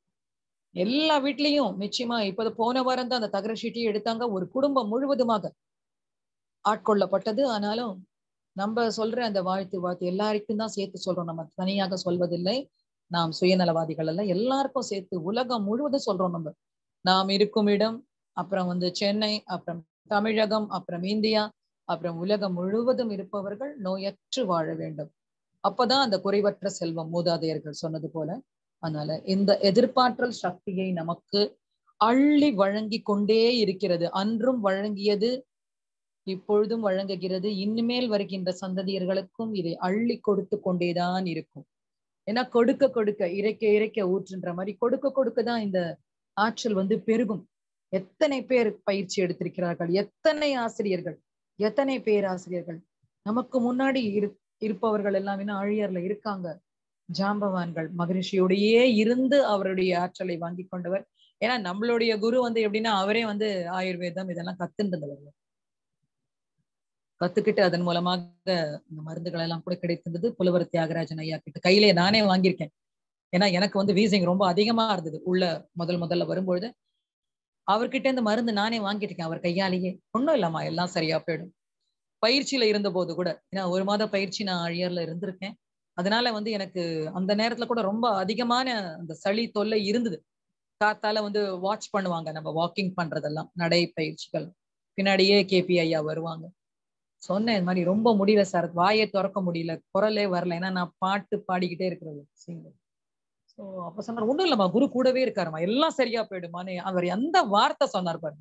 எல்லா வீட்லயும் நிச்சயமா இப்ப போன வாரம் தான் அந்த தகர ஷீட்டையும் எடுத்தாங்க ஒரு குடும்பம் முழுவதுமாக ஆட்கொள்ளப்பட்டது ஆனாலும் நம்ம சொல்ற அந்த வாழ்த்து வாழ்த்து எல்லாருக்கும் தான் சேர்த்து சொல்றோம் நம்ம தனியாக சொல்வதில்லை நாம் சுயநலவாதிகள் எல்லாம் எல்லாருக்கும் சேர்த்து உலகம் முழுவதும் சொல்றோம் நம்ம நாம் இருக்கும் இடம் அப்புறம் வந்து சென்னை அப்புறம் தமிழகம் அப்புறம் இந்தியா அப்புறம் உலகம் முழுவதும் இருப்பவர்கள் நோயற்று வாழ வேண்டும் அப்பதான் அந்த குறைவற்ற செல்வம் மூதாதையர்கள் சொன்னது போல அதனால இந்த எதிர்பார்த்தல் சக்தியை நமக்கு அள்ளி வழங்கி கொண்டே இருக்கிறது அன்றும் வழங்கியது இப்பொழுதும் வழங்குகிறது இனிமேல் வருகின்ற சந்ததியர்களுக்கும் இதை அள்ளி கொடுத்து கொண்டேதான் இருக்கும் ஏன்னா கொடுக்க கொடுக்க இறைக்க இறைக்க ஊற்றுன்ற மாதிரி கொடுக்க கொடுக்க தான் இந்த ஆற்றல் வந்து பெருகும் எத்தனை பேர் பயிற்சி எடுத்திருக்கிறார்கள் எத்தனை ஆசிரியர்கள் எத்தனை பேராசிரியர்கள் நமக்கு முன்னாடி இரு இருப்பவர்கள் எல்லாம் இன்னும் ஆழியர்ல இருக்காங்க ஜாம்பவான்கள் மகரிஷியோடையே இருந்து அவருடைய ஆற்றலை வாங்கி கொண்டவர் ஏன்னா நம்மளுடைய குரு வந்து எப்படின்னா அவரே வந்து ஆயுர்வேதம் இதெல்லாம் கத்துன்றவர் கத்துக்கிட்டு அதன் மூலமாக இந்த மருந்துகள் எல்லாம் கூட கிடைத்திருந்தது புலவர் தியாகராஜன் ஐயா கிட்ட கையிலே நானே வாங்கியிருக்கேன் ஏன்னா எனக்கு வந்து வீசிங் ரொம்ப அதிகமா இருந்தது உள்ள முதல் முதல்ல வரும்பொழுது அவர்கிட்ட இந்த மருந்து நானே வாங்கியிருக்கேன் அவர் கையாலேயே ஒன்றும் இல்லாமா எல்லாம் சரியா போயிடும் பயிற்சியில இருந்த போது கூட ஏன்னா ஒரு மாத பயிற்சி நான் அழியர்ல இருந்திருக்கேன் அதனால வந்து எனக்கு அந்த நேரத்துல கூட ரொம்ப அதிகமான அந்த சளி தொல்லை இருந்தது காத்தால வந்து வாட்ச் பண்ணுவாங்க நம்ம வாக்கிங் பண்றதெல்லாம் நடை பயிற்சிகள் பின்னாடியே கேபி ஐயா வருவாங்க சொன்னேன் இந்த மாதிரி ரொம்ப முடியல சார் வாயை திறக்க முடியல குரலே வரல ஏன்னா நான் பாட்டு பாடிக்கிட்டே இருக்கிறது சிங்கர் ஸோ அப்ப சொன்னார் ஒண்ணும் இல்லம்மா குரு கூடவே இருக்காருமா எல்லாம் சரியா போயிடுமான்னு அவர் எந்த வார்த்தை சொன்னார் பாருங்க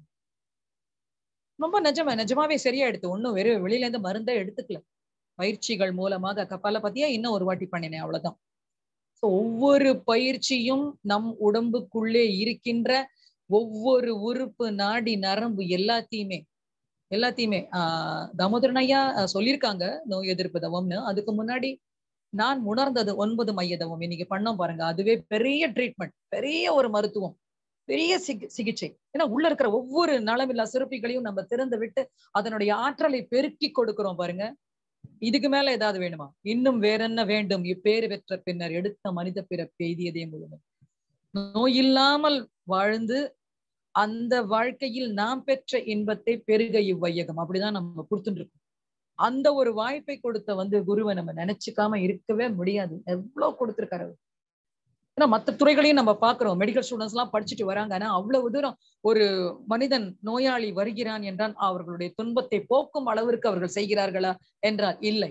ரொம்ப நிஜமா நிஜமாவே சரியா எடுத்து ஒன்னும் வெறும் வெளியில இருந்து மருந்தே எடுத்துக்கல பயிற்சிகள் மூலமாக கப்பால பத்தியா இன்னும் ஒரு வாட்டி பண்ணினேன் அவ்வளவுதான் ஸோ ஒவ்வொரு பயிற்சியும் நம் உடம்புக்குள்ளே இருக்கின்ற ஒவ்வொரு உறுப்பு நாடி நரம்பு எல்லாத்தையுமே எல்லாத்தையுமே ஆஹ் தாமோதரன் ஐயா சொல்லியிருக்காங்க நோய் எதிர்ப்பு தவம்னு அதுக்கு முன்னாடி நான் உணர்ந்தது ஒன்பது மைய தவம் இன்னைக்கு பண்ணோம் பாருங்க அதுவே பெரிய ட்ரீட்மெண்ட் பெரிய ஒரு மருத்துவம் பெரிய சிகி சிகிச்சை ஏன்னா உள்ள இருக்கிற ஒவ்வொரு நலமில்லா சிறப்பிகளையும் நம்ம திறந்து விட்டு அதனுடைய ஆற்றலை பெருக்கி கொடுக்கிறோம் பாருங்க இதுக்கு மேல ஏதாவது வேணுமா இன்னும் வேற என்ன வேண்டும் இப்பேறு பெற்ற பின்னர் எடுத்த மனித பிறப்பு எய்தியதே முழுவதும் நோய் இல்லாமல் வாழ்ந்து அந்த வாழ்க்கையில் நாம் பெற்ற இன்பத்தை பெருக இவ்வையகம் அப்படிதான் நம்ம கொடுத்துட்டு இருக்கோம் அந்த ஒரு வாய்ப்பை கொடுத்த வந்து குருவை நம்ம நினைச்சுக்காம இருக்கவே முடியாது எவ்வளவு கொடுத்திருக்காரு ஏன்னா மற்ற துறைகளையும் நம்ம பாக்குறோம் மெடிக்கல் ஸ்டூடெண்ட்ஸ் எல்லாம் படிச்சுட்டு வராங்க ஆனா அவ்வளவு தூரம் ஒரு மனிதன் நோயாளி வருகிறான் என்றால் அவர்களுடைய துன்பத்தை போக்கும் அளவிற்கு அவர்கள் செய்கிறார்களா என்றால் இல்லை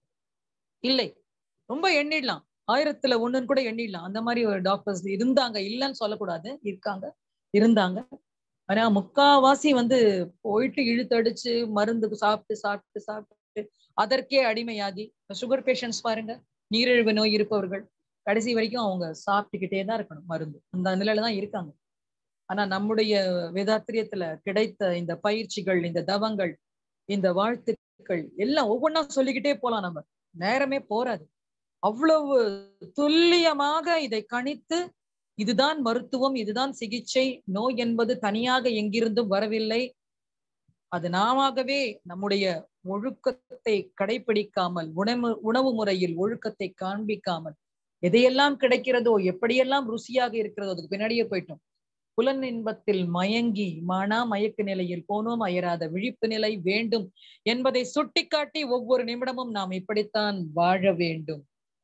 இல்லை ரொம்ப எண்ணிடலாம் ஆயிரத்துல ஒண்ணுன்னு கூட எண்ணிடலாம் அந்த மாதிரி ஒரு டாக்டர்ஸ் இருந்தாங்க இல்லைன்னு சொல்லக்கூடாது இருக்காங்க இருந்தாங்க ஆனா முக்காவாசி வந்து போயிட்டு இழுத்தடிச்சு மருந்து சாப்பிட்டு சாப்பிட்டு சாப்பிட்டு அதற்கே அடிமையாகி சுகர் பேஷண்ட்ஸ் பாருங்க நீரிழிவு நோய் இருப்பவர்கள் கடைசி வரைக்கும் அவங்க சாப்பிட்டுக்கிட்டே தான் இருக்கணும் மருந்து அந்த நிலையில தான் இருக்காங்க ஆனா நம்முடைய வேதாத்திரியத்துல கிடைத்த இந்த பயிற்சிகள் இந்த தவங்கள் இந்த வாழ்த்துக்கள் எல்லாம் ஒவ்வொன்றா சொல்லிக்கிட்டே போலாம் நம்ம நேரமே போறாது அவ்வளவு துல்லியமாக இதை கணித்து இதுதான் மருத்துவம் இதுதான் சிகிச்சை நோய் என்பது தனியாக எங்கிருந்தும் வரவில்லை அது நாமவே நம்முடைய ஒழுக்கத்தை கடைபிடிக்காமல் உணவு உணவு முறையில் ஒழுக்கத்தை காண்பிக்காமல் எதையெல்லாம் கிடைக்கிறதோ எப்படியெல்லாம் ருசியாக இருக்கிறதோ அதுக்கு பின்னாடியே போயிட்டோம் புலன் இன்பத்தில் மயங்கி மானா மயக்க நிலையில் போனோம் அயராத விழிப்பு நிலை வேண்டும் என்பதை சுட்டிக்காட்டி ஒவ்வொரு நிமிடமும் நாம் இப்படித்தான் வாழ வேண்டும்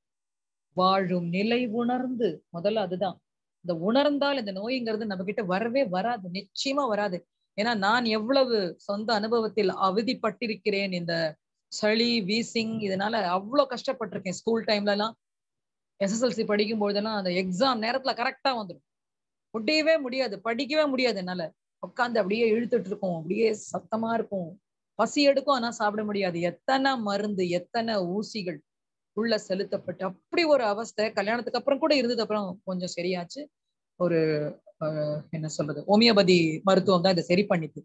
வாழும் நிலை உணர்ந்து முதல்ல அதுதான் இந்த உணர்ந்தால் இந்த நோய்ங்கிறது நம்ம கிட்ட வரவே வராது நிச்சயமா வராது ஏன்னா நான் எவ்வளவு சொந்த அனுபவத்தில் அவதிப்பட்டிருக்கிறேன் இந்த சளி வீசிங் இதனால அவ்வளவு கஷ்டப்பட்டிருக்கேன் ஸ்கூல் டைம்ல எல்லாம் எஸ்எஸ்எல்சி படிக்கும் போதெல்லாம் அந்த எக்ஸாம் நேரத்துல கரெக்டா வந்துடும் முடியவே முடியாது படிக்கவே முடியாது என்னால உட்காந்து அப்படியே இழுத்துட்டு இருக்கும் அப்படியே சத்தமா இருக்கும் பசி எடுக்கும் ஆனா சாப்பிட முடியாது எத்தனை மருந்து எத்தனை ஊசிகள் உள்ள செலுத்தப்பட்டு அப்படி ஒரு அவஸ்தை கல்யாணத்துக்கு அப்புறம் கூட இருந்தது அப்புறம் கொஞ்சம் சரியாச்சு ஒரு அஹ், என்ன சொல்றது ஹோமியோபதி மருத்துவம் தான் இதை சரி பண்ணிட்டு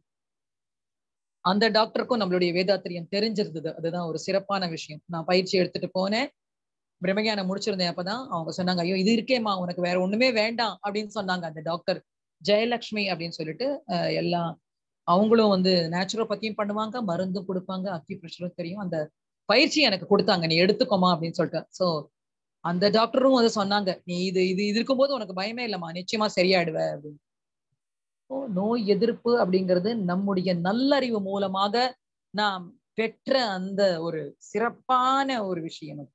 அந்த டாக்டருக்கும் நம்மளுடைய வேதாத்திரியம் தெரிஞ்சிருந்தது அதுதான் ஒரு சிறப்பான விஷயம் நான் பயிற்சி எடுத்துட்டு போனேன் பிரம்மஞானம் முடிச்சிருந்தேன் அப்பதான் அவங்க சொன்னாங்க ஐயோ இது இருக்கேம்மா உனக்கு வேற ஒண்ணுமே வேண்டாம் அப்படின்னு சொன்னாங்க அந்த டாக்டர் ஜெயலக்ஷ்மி அப்படின்னு சொல்லிட்டு அஹ், எல்லாம் அவங்களும் வந்து நேச்சுரோபதியும் பண்ணுவாங்க மருந்தும் கொடுப்பாங்க அக்கி பிரஷரும் தெரியும் அந்த பயிற்சி எனக்கு கொடுத்தாங்க நீ எடுத்துக்கோமா அப்படின்னு சொல்லிட்டு சோ அந்த டாக்டரும் வந்து சொன்னாங்க நீ இது இது இது இருக்கும்போது உனக்கு பயமே இல்லம்மா நிச்சயமா சரியாயிடுவ அப்படின்னு ஓ, நோய் எதிர்ப்பு அப்படிங்கிறது நம்முடைய நல்லறிவு மூலமாக நாம் பெற்ற அந்த ஒரு சிறப்பான ஒரு விஷயம் அது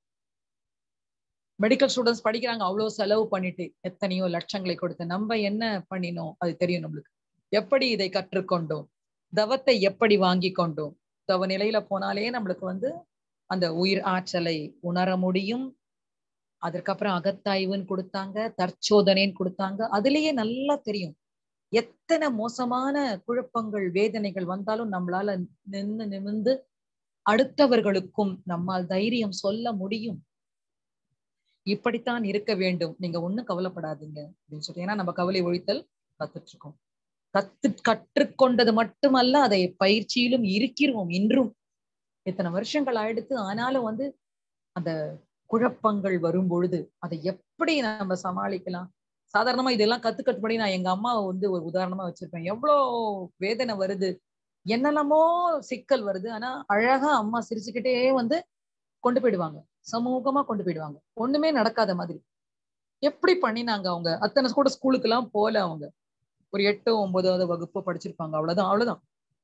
மெடிக்கல் ஸ்டூடெண்ட்ஸ் படிக்கிறாங்க அவ்வளவு செலவு பண்ணிட்டு எத்தனையோ லட்சங்களை கொடுத்து நம்ம என்ன பண்ணினோம் அது தெரியும் நம்மளுக்கு எப்படி இதை கற்றுக்கொண்டோம் தவத்தை எப்படி வாங்கி கொண்டோம் தவ நிலையில போனாலே நம்மளுக்கு வந்து அந்த உயிர் ஆற்றலை உணர முடியும் அதற்கப்புறம் அகத்தாய்வுன்னு கொடுத்தாங்க தற்சோதனைன்னு கொடுத்தாங்க அதுலயே நல்லா தெரியும் எத்தனை மோசமான குழப்பங்கள் வேதனைகள் வந்தாலும் நம்மளால நின்னு நிமிந்து அடுத்தவர்களுக்கும் நம்மால் தைரியம் சொல்ல முடியும் இப்படித்தான் இருக்க வேண்டும் நீங்க ஒண்ணும் கவலைப்படாதீங்க அப்படின்னு சொல்லி ஏன்னா நம்ம கவலை ஒழித்தல் கத்துட்டு இருக்கோம் கத்து கற்றுக்கொண்டது மட்டுமல்ல அதை பயிற்சியிலும் இருக்கிறோம் இன்றும் இத்தனை வருஷங்கள் ஆயிடுத்து ஆனாலும் வந்து அந்த குழப்பங்கள் வரும் பொழுது அதை எப்படி நம்ம சமாளிக்கலாம் சாதாரணமா இதெல்லாம் கத்துக்கட்டுப்படி நான் எங்க அம்மாவை வந்து ஒரு உதாரணமா வச்சிருப்பேன் எவ்வளோ வேதனை வருது என்னென்னமோ சிக்கல் வருது ஆனா அழகா அம்மா சிரிச்சுக்கிட்டே வந்து கொண்டு போயிடுவாங்க சமூகமா கொண்டு போயிடுவாங்க ஒண்ணுமே நடக்காத மாதிரி எப்படி பண்ணினாங்க அவங்க அத்தனை கூட ஸ்கூலுக்கு எல்லாம் போல அவங்க ஒரு எட்டு ஒன்பதாவது வகுப்பு படிச்சிருப்பாங்க அவ்வளவுதான் அவ்வளவுதான்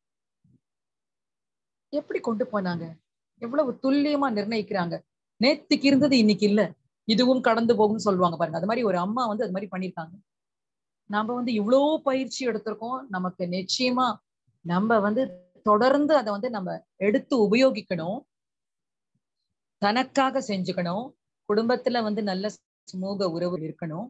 எப்படி கொண்டு போனாங்க எவ்வளவு துல்லியமா நிர்ணயிக்கிறாங்க நேத்திக்கு இருந்தது இன்னைக்கு இல்ல இதுவும் கடந்து போகும்னு சொல்லுவாங்க பாருங்க அது மாதிரி ஒரு அம்மா வந்து அது மாதிரி பண்ணிருக்காங்க நாம வந்து இவ்வளோ பயிற்சி எடுத்திருக்கோம் நமக்கு நிச்சயமா நம்ம வந்து தொடர்ந்து அதை வந்து நம்ம எடுத்து உபயோகிக்கணும் தனக்காக செஞ்சுக்கணும் குடும்பத்துல வந்து நல்ல சுமூக உறவு இருக்கணும்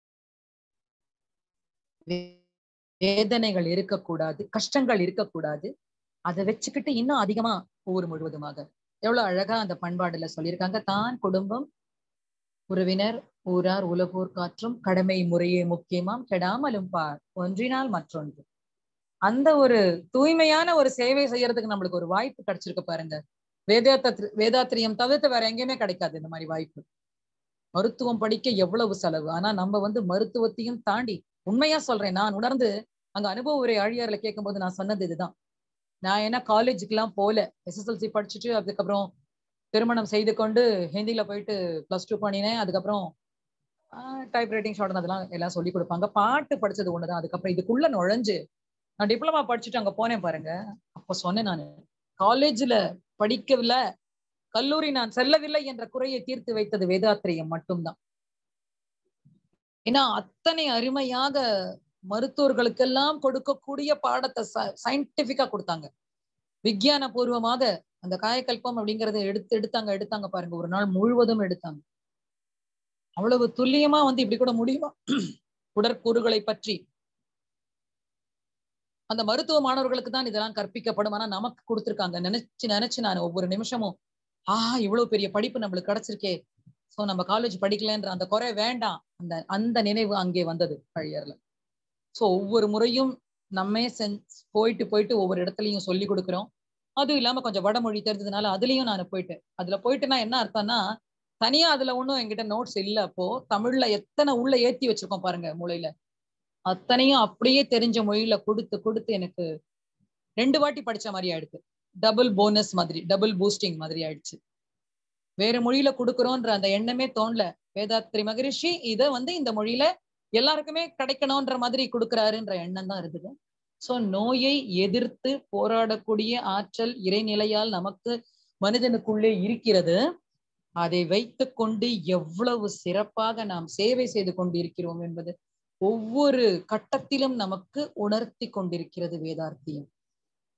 வேதனைகள் இருக்கக்கூடாது கஷ்டங்கள் இருக்கக்கூடாது அதை வச்சுக்கிட்டு இன்னும் அதிகமா ஊர் முழுவதுமாக எவ்வளவு அழகா அந்த பண்பாடுல சொல்லியிருக்காங்க தான் குடும்பம் உறவினர் ஊரார் உலகோர் காற்றும் கடமை முறையே முக்கியமாம் கெடாமலும் பார் ஒன்றினால் மற்றொன்று அந்த ஒரு தூய்மையான ஒரு சேவை செய்யறதுக்கு நம்மளுக்கு ஒரு வாய்ப்பு கிடைச்சிருக்கு பாருங்க வேதாத்திரி வேதாத்திரியம் தவிர்த்து வேற எங்கேயுமே கிடைக்காது இந்த மாதிரி வாய்ப்பு மருத்துவம் படிக்க எவ்வளவு செலவு ஆனா நம்ம வந்து மருத்துவத்தையும் தாண்டி உண்மையா சொல்றேன் நான் உணர்ந்து அங்க அனுபவ உரை ஆழியார்ல கேட்கும்போது நான் சொன்னது இதுதான் நான் ஏன்னா காலேஜுக்கு எல்லாம் போல எஸ்எஸ்எல்சி படிச்சுட்டு அதுக்கப்புறம் திருமணம் செய்து கொண்டு ஹிந்தில போயிட்டு பிளஸ் டூ பண்ணினேன் அதுக்கப்புறம் டைப் ரைட்டிங் ஷார்ட் அதெல்லாம் எல்லாம் சொல்லி கொடுப்பாங்க பாட்டு படிச்சது ஒண்ணுதான் அதுக்கப்புறம் இதுக்குள்ள நுழைஞ்சு நான் டிப்ளமா படிச்சுட்டு அங்க போனேன் பாருங்க அப்ப சொன்னேன் நான் காலேஜ்ல படிக்கவில்லை கல்லூரி நான் செல்லவில்லை என்ற குறையை தீர்த்து வைத்தது வேதாத்திரியம் மட்டும்தான் ஏன்னா அத்தனை அருமையாக மருத்துவர்களுக்கெல்லாம் கொடுக்கக்கூடிய பாடத்தை சயின்டிபிக்கா கொடுத்தாங்க விஞ்ஞான பூர்வமாக அந்த காயக்கல்பம் அப்படிங்கறத எடுத்து எடுத்தாங்க எடுத்தாங்க பாருங்க ஒரு நாள் முழுவதும் எடுத்தாங்க அவ்வளவு துல்லியமா வந்து இப்படி கூட முடியுமா உடற்கூறுகளை பற்றி அந்த மருத்துவ மாணவர்களுக்கு தான் இதெல்லாம் கற்பிக்கப்படும் ஆனா நமக்கு கொடுத்துருக்காங்க நினைச்சு நினைச்சு நான் ஒவ்வொரு நிமிஷமும் ஆஹ் இவ்வளவு பெரிய படிப்பு நம்மளுக்கு கிடைச்சிருக்கே சோ நம்ம காலேஜ் படிக்கலன்ற அந்த குறை வேண்டாம் அந்த அந்த நினைவு அங்கே வந்தது பழையர்ல சோ ஒவ்வொரு முறையும் நம்மே செஞ் போயிட்டு போயிட்டு ஒவ்வொரு இடத்துலயும் சொல்லி கொடுக்குறோம் அதுவும் இல்லாம கொஞ்சம் வடமொழி தெரிஞ்சதுனால அதுலயும் நான் போயிட்டேன் அதுல போயிட்டுனா என்ன அர்த்தம்னா தனியா அதுல ஒண்ணும் என்கிட்ட நோட்ஸ் இல்ல அப்போ தமிழ்ல எத்தனை உள்ள ஏத்தி வச்சிருக்கோம் பாருங்க மூளையில அத்தனையும் அப்படியே தெரிஞ்ச மொழியில கொடுத்து கொடுத்து எனக்கு ரெண்டு வாட்டி படிச்ச மாதிரி ஆயிடுச்சு டபுள் போனஸ் மாதிரி டபுள் பூஸ்டிங் மாதிரி ஆயிடுச்சு வேற மொழியில கொடுக்குறோன்ற அந்த எண்ணமே தோணல வேதாத்ரி மகரிஷி இத வந்து இந்த மொழியில எல்லாருக்குமே கிடைக்கணும்ன்ற மாதிரி கொடுக்குறாருன்ற எண்ணம் தான் இருக்குது சோ நோயை எதிர்த்து போராடக்கூடிய ஆற்றல் இறைநிலையால் நமக்கு மனிதனுக்குள்ளே இருக்கிறது அதை வைத்து கொண்டு எவ்வளவு சிறப்பாக நாம் சேவை செய்து கொண்டிருக்கிறோம் என்பது ஒவ்வொரு கட்டத்திலும் நமக்கு உணர்த்தி கொண்டிருக்கிறது வேதார்த்தியம்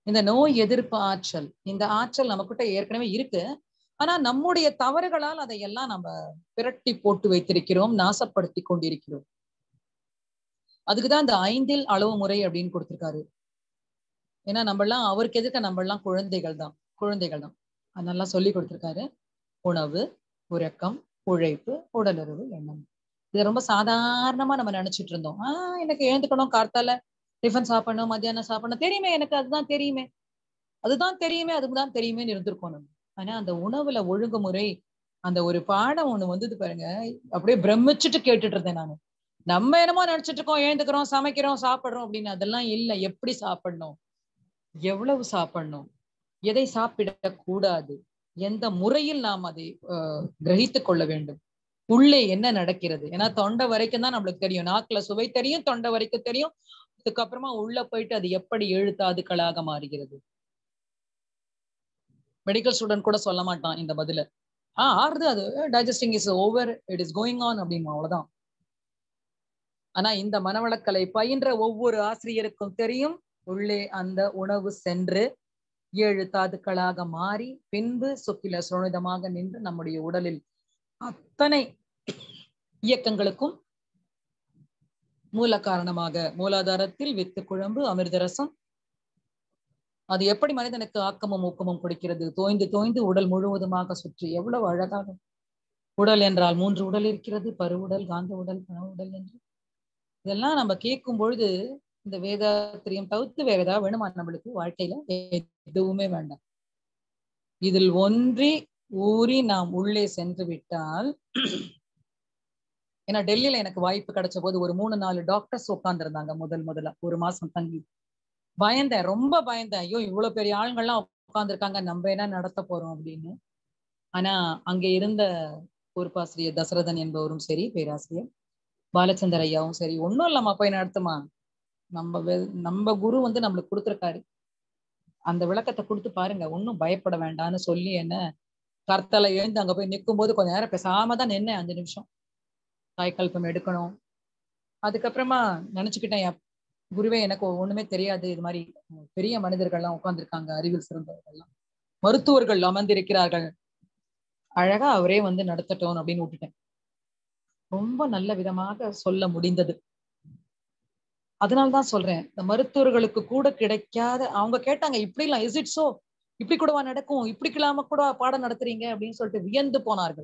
இந்த நோய் எதிர்ப்பு ஆற்றல் இந்த ஆற்றல் நமக்கிட்ட ஏற்கனவே இருக்கு ஆனா நம்முடைய தவறுகளால் அதையெல்லாம் நம்ம பிரட்டி போட்டு வைத்திருக்கிறோம் நாசப்படுத்தி கொண்டிருக்கிறோம் அதுக்குதான் இந்த ஐந்தில் அளவு முறை அப்படின்னு கொடுத்திருக்காரு ஏன்னா நம்ம எல்லாம் அவருக்கு எதுக்க நம்ம எல்லாம் குழந்தைகள் தான் குழந்தைகள் தான் அதெல்லாம் சொல்லி கொடுத்திருக்காரு உணவு உறக்கம் உழைப்பு உடலுறவு எண்ணம் இது ரொம்ப சாதாரணமா நம்ம நினைச்சிட்டு இருந்தோம் ஆஹ் எனக்கு எழுந்துக்கணும் கார்த்தால டிஃபன் சாப்பிடணும் மத்தியானம் சாப்பிடணும் தெரியுமே எனக்கு அதுதான் தெரியுமே அதுதான் தெரியுமே அதுதான் தெரியுமேன்னு இருந்திருக்கோம் நம்ம ஆனா அந்த உணவுல ஒழுங்குமுறை அந்த ஒரு பாடம் ஒண்ணு வந்தது பாருங்க அப்படியே பிரமிச்சுட்டு கேட்டுட்டு இருந்தேன் நானு நம்ம என்னமோ நினைச்சிட்டு இருக்கோம் எழுந்துக்கிறோம் சமைக்கிறோம் சாப்பிடுறோம் அப்படின்னு அதெல்லாம் இல்லை எப்படி சாப்பிடணும் எவ்வளவு சாப்பிடணும் எதை சாப்பிட கூடாது எந்த முறையில் நாம் அதை கிரகித்துக் கொள்ள வேண்டும் உள்ளே என்ன நடக்கிறது ஏன்னா தொண்டை வரைக்கும் தான் நம்மளுக்கு தெரியும் நாக்குல சுவை தெரியும் தொண்டை வரைக்கும் தெரியும் அதுக்கப்புறமா உள்ள போயிட்டு அது எப்படி எழுத்தாதுக்களாக மாறுகிறது மெடிக்கல் ஸ்டூடெண்ட் கூட சொல்ல மாட்டான் இந்த பதில ஆஹ் ஆறுது அது digesting is over it is going on அப்படின்னு அவ்வளவுதான் ஆனா இந்த மனவளக்கலை பயின்ற ஒவ்வொரு ஆசிரியருக்கும் தெரியும் உள்ளே அந்த உணவு சென்று ஏழு தாதுக்களாக மாறி பின்பு சுக்கில சுரணிதமாக நின்று நம்முடைய உடலில் அத்தனை இயக்கங்களுக்கும் மூல காரணமாக மூலாதாரத்தில் வித்து குழம்பு அமிர்தரசம் அது எப்படி மனிதனுக்கு ஆக்கமும் ஊக்கமும் கொடுக்கிறது தோய்ந்து தோய்ந்து உடல் முழுவதுமாக சுற்றி எவ்வளவு அழகாக உடல் என்றால் மூன்று உடல் இருக்கிறது பருவுடல் காந்த உடல் கனவு உடல் என்று இதெல்லாம் நம்ம கேட்கும் பொழுது இந்த வேதாத்திரியம் தவிர்த்து வேற ஏதாவது வேணுமா நம்மளுக்கு வாழ்க்கையில எதுவுமே வேண்டாம் இதில் ஒன்றி ஊறி நாம் உள்ளே சென்று விட்டால் ஏன்னா டெல்லியில எனக்கு வாய்ப்பு கிடைச்ச போது ஒரு மூணு நாலு டாக்டர்ஸ் உட்கார்ந்து இருந்தாங்க முதல் முதல்ல ஒரு மாசம் தங்கி பயந்தேன் ரொம்ப பயந்தேன் ஐயோ இவ்வளவு பெரிய ஆளுங்கள்லாம் உட்காந்துருக்காங்க நம்ம என்ன நடத்த போறோம் அப்படின்னு ஆனா அங்க இருந்த பொறுப்பாசிரியர் தசரதன் என்பவரும் சரி பேராசிரியர் பாலச்சந்தர் ஐயாவும் சரி ஒன்னும் இல்லம்மா போய் நடத்துமா நம்ம நம்ம குரு வந்து நம்மளுக்கு கொடுத்துருக்காரு அந்த விளக்கத்தை கொடுத்து பாருங்க ஒன்னும் பயப்பட வேண்டாம்னு சொல்லி என்ன கர்த்தலை எழுந்து அங்க போய் நிற்கும் போது கொஞ்ச நேரம் பேசாம தான் நின்னேன் அஞ்சு நிமிஷம் தாய்க்கல்பம் எடுக்கணும் அதுக்கப்புறமா நினைச்சுக்கிட்டேன் குருவே எனக்கு ஒண்ணுமே தெரியாது இது மாதிரி பெரிய மனிதர்கள்லாம் உட்கார்ந்துருக்காங்க அறிவில் சிறந்தவர்கள்லாம் மருத்துவர்கள் அமர்ந்திருக்கிறார்கள் அழகா அவரே வந்து நடத்தட்டும் அப்படின்னு விட்டுட்டேன் ரொம்ப நல்ல விதமாக சொல்ல முடிந்தது அதனால்தான் சொல்றேன் இந்த மருத்துவர்களுக்கு கூட கிடைக்காத அவங்க கேட்டாங்க இப்படி எல்லாம் இஸ் இட் சோ இப்படி கூடவா நடக்கும் இப்படி இல்லாம கூட பாடம் நடத்துறீங்க அப்படின்னு சொல்லிட்டு வியந்து போனார்கள்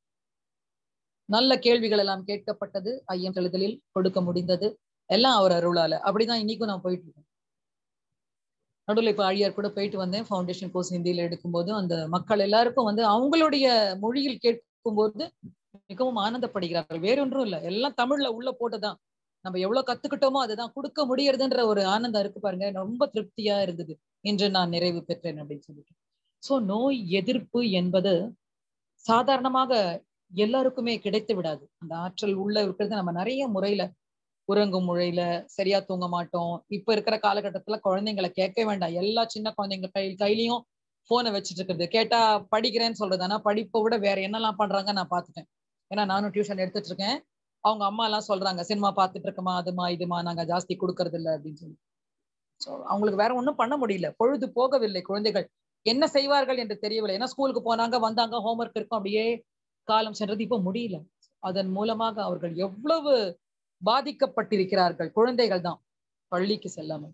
நல்ல கேள்விகள் எல்லாம் கேட்கப்பட்டது ஐயம் எழுதலில் கொடுக்க முடிந்தது எல்லாம் அவர் அருளால அப்படிதான் இன்னைக்கும் நான் போயிட்டு இருக்கேன் நடுவில் இப்ப அழியார் கூட போயிட்டு வந்தேன் ஃபவுண்டேஷன் கோர்ஸ் ஹிந்தியில எடுக்கும்போது அந்த மக்கள் எல்லாருக்கும் வந்து அவங்களுடைய மொழியில் கேட்கும்போது மிகவும் ஆனந்தப்படுகிறார்கள் வேறொன்றும் இல்லை எல்லாம் தமிழ்ல உள்ள போட்டுதான் நம்ம எவ்வளவு கத்துக்கிட்டோமோ அதுதான் கொடுக்க முடியறதுன்ற ஒரு ஆனந்தம் இருக்கு பாருங்க ரொம்ப திருப்தியா இருந்தது இன்று நான் நிறைவு பெற்றேன் அப்படின்னு சொல்லிட்டு சோ நோய் எதிர்ப்பு என்பது சாதாரணமாக எல்லாருக்குமே கிடைத்து விடாது அந்த ஆற்றல் உள்ள இருக்கிறது நம்ம நிறைய முறையில உறங்கும் முறையில சரியா தூங்க மாட்டோம் இப்ப இருக்கிற காலகட்டத்துல குழந்தைங்களை கேட்க வேண்டாம் எல்லா சின்ன குழந்தைங்க கையில் கையிலயும் போனை வச்சுட்டு இருக்கிறது கேட்டா படிக்கிறேன்னு சொல்றது ஆனா படிப்பை விட வேற என்னெல்லாம் பண்றாங்க நான் பாத்துட்டேன் ஏன்னா நானும் டியூஷன் எடுத்துட்டு இருக்கேன் அவங்க அம்மா எல்லாம் சொல்றாங்க சினிமா பார்த்துட்டு இருக்கமா அதுமா இதுமா நாங்க ஜாஸ்தி கொடுக்கறது இல்லை அப்படின்னு சொல்லி ஸோ அவங்களுக்கு வேற ஒன்றும் பண்ண முடியல பொழுது போகவில்லை குழந்தைகள் என்ன செய்வார்கள் என்று தெரியவில்லை ஏன்னா ஸ்கூலுக்கு போனாங்க வந்தாங்க ஹோம்ஒர்க் இருக்கும் அப்படியே காலம் சென்றது இப்போ முடியல அதன் மூலமாக அவர்கள் எவ்வளவு பாதிக்கப்பட்டிருக்கிறார்கள் குழந்தைகள் தான் பள்ளிக்கு செல்லாமல்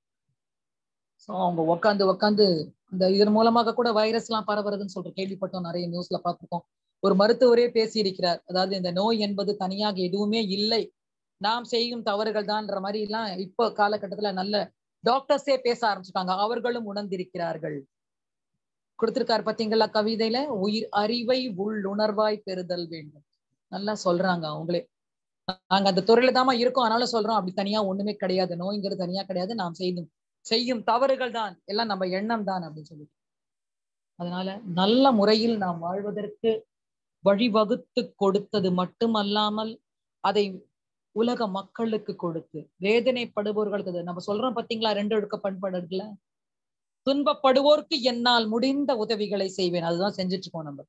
ஸோ அவங்க உக்காந்து உக்காந்து அந்த இதன் மூலமாக கூட வைரஸ் எல்லாம் பரவுறதுன்னு சொல்ற கேள்விப்பட்டோம் நிறைய நியூஸ்ல பார்த்துருக்கோம் ஒரு மருத்துவரே பேசி இருக்கிறார் அதாவது இந்த நோய் என்பது தனியாக எதுவுமே இல்லை நாம் செய்யும் தவறுகள் தான்ன்ற மாதிரி எல்லாம் இப்போ காலகட்டத்துல நல்ல டாக்டர்ஸே பேச ஆரம்பிச்சுட்டாங்க அவர்களும் உணர்ந்திருக்கிறார்கள் கொடுத்திருக்காரு பாத்தீங்களா கவிதையில உயிர் அறிவை உள்ளுணர்வாய் பெறுதல் வேண்டும் நல்லா சொல்றாங்க அவங்களே நாங்க அந்த துறையில தாமா இருக்கோம் அதனால சொல்றோம் அப்படி தனியா ஒண்ணுமே கிடையாது நோய்ங்கிறது தனியா கிடையாது நாம் செய்யும் செய்யும் தவறுகள் தான் எல்லாம் நம்ம எண்ணம் தான் அப்படின்னு சொல்லிட்டு அதனால நல்ல முறையில் நாம் வாழ்வதற்கு வழிவகுத்து கொடுத்தது மட்டுமல்லாமல் அதை உலக மக்களுக்கு கொடுத்து வேதனைப்படுபவர்களுக்கு நம்ம சொல்றோம் பாத்தீங்களா ரெண்டு ஒழுக்க பண்பாடுல துன்பப்படுவோர்க்கு என்னால் முடிந்த உதவிகளை செய்வேன் அதுதான் செஞ்சுட்டு இருக்கோம் நம்ம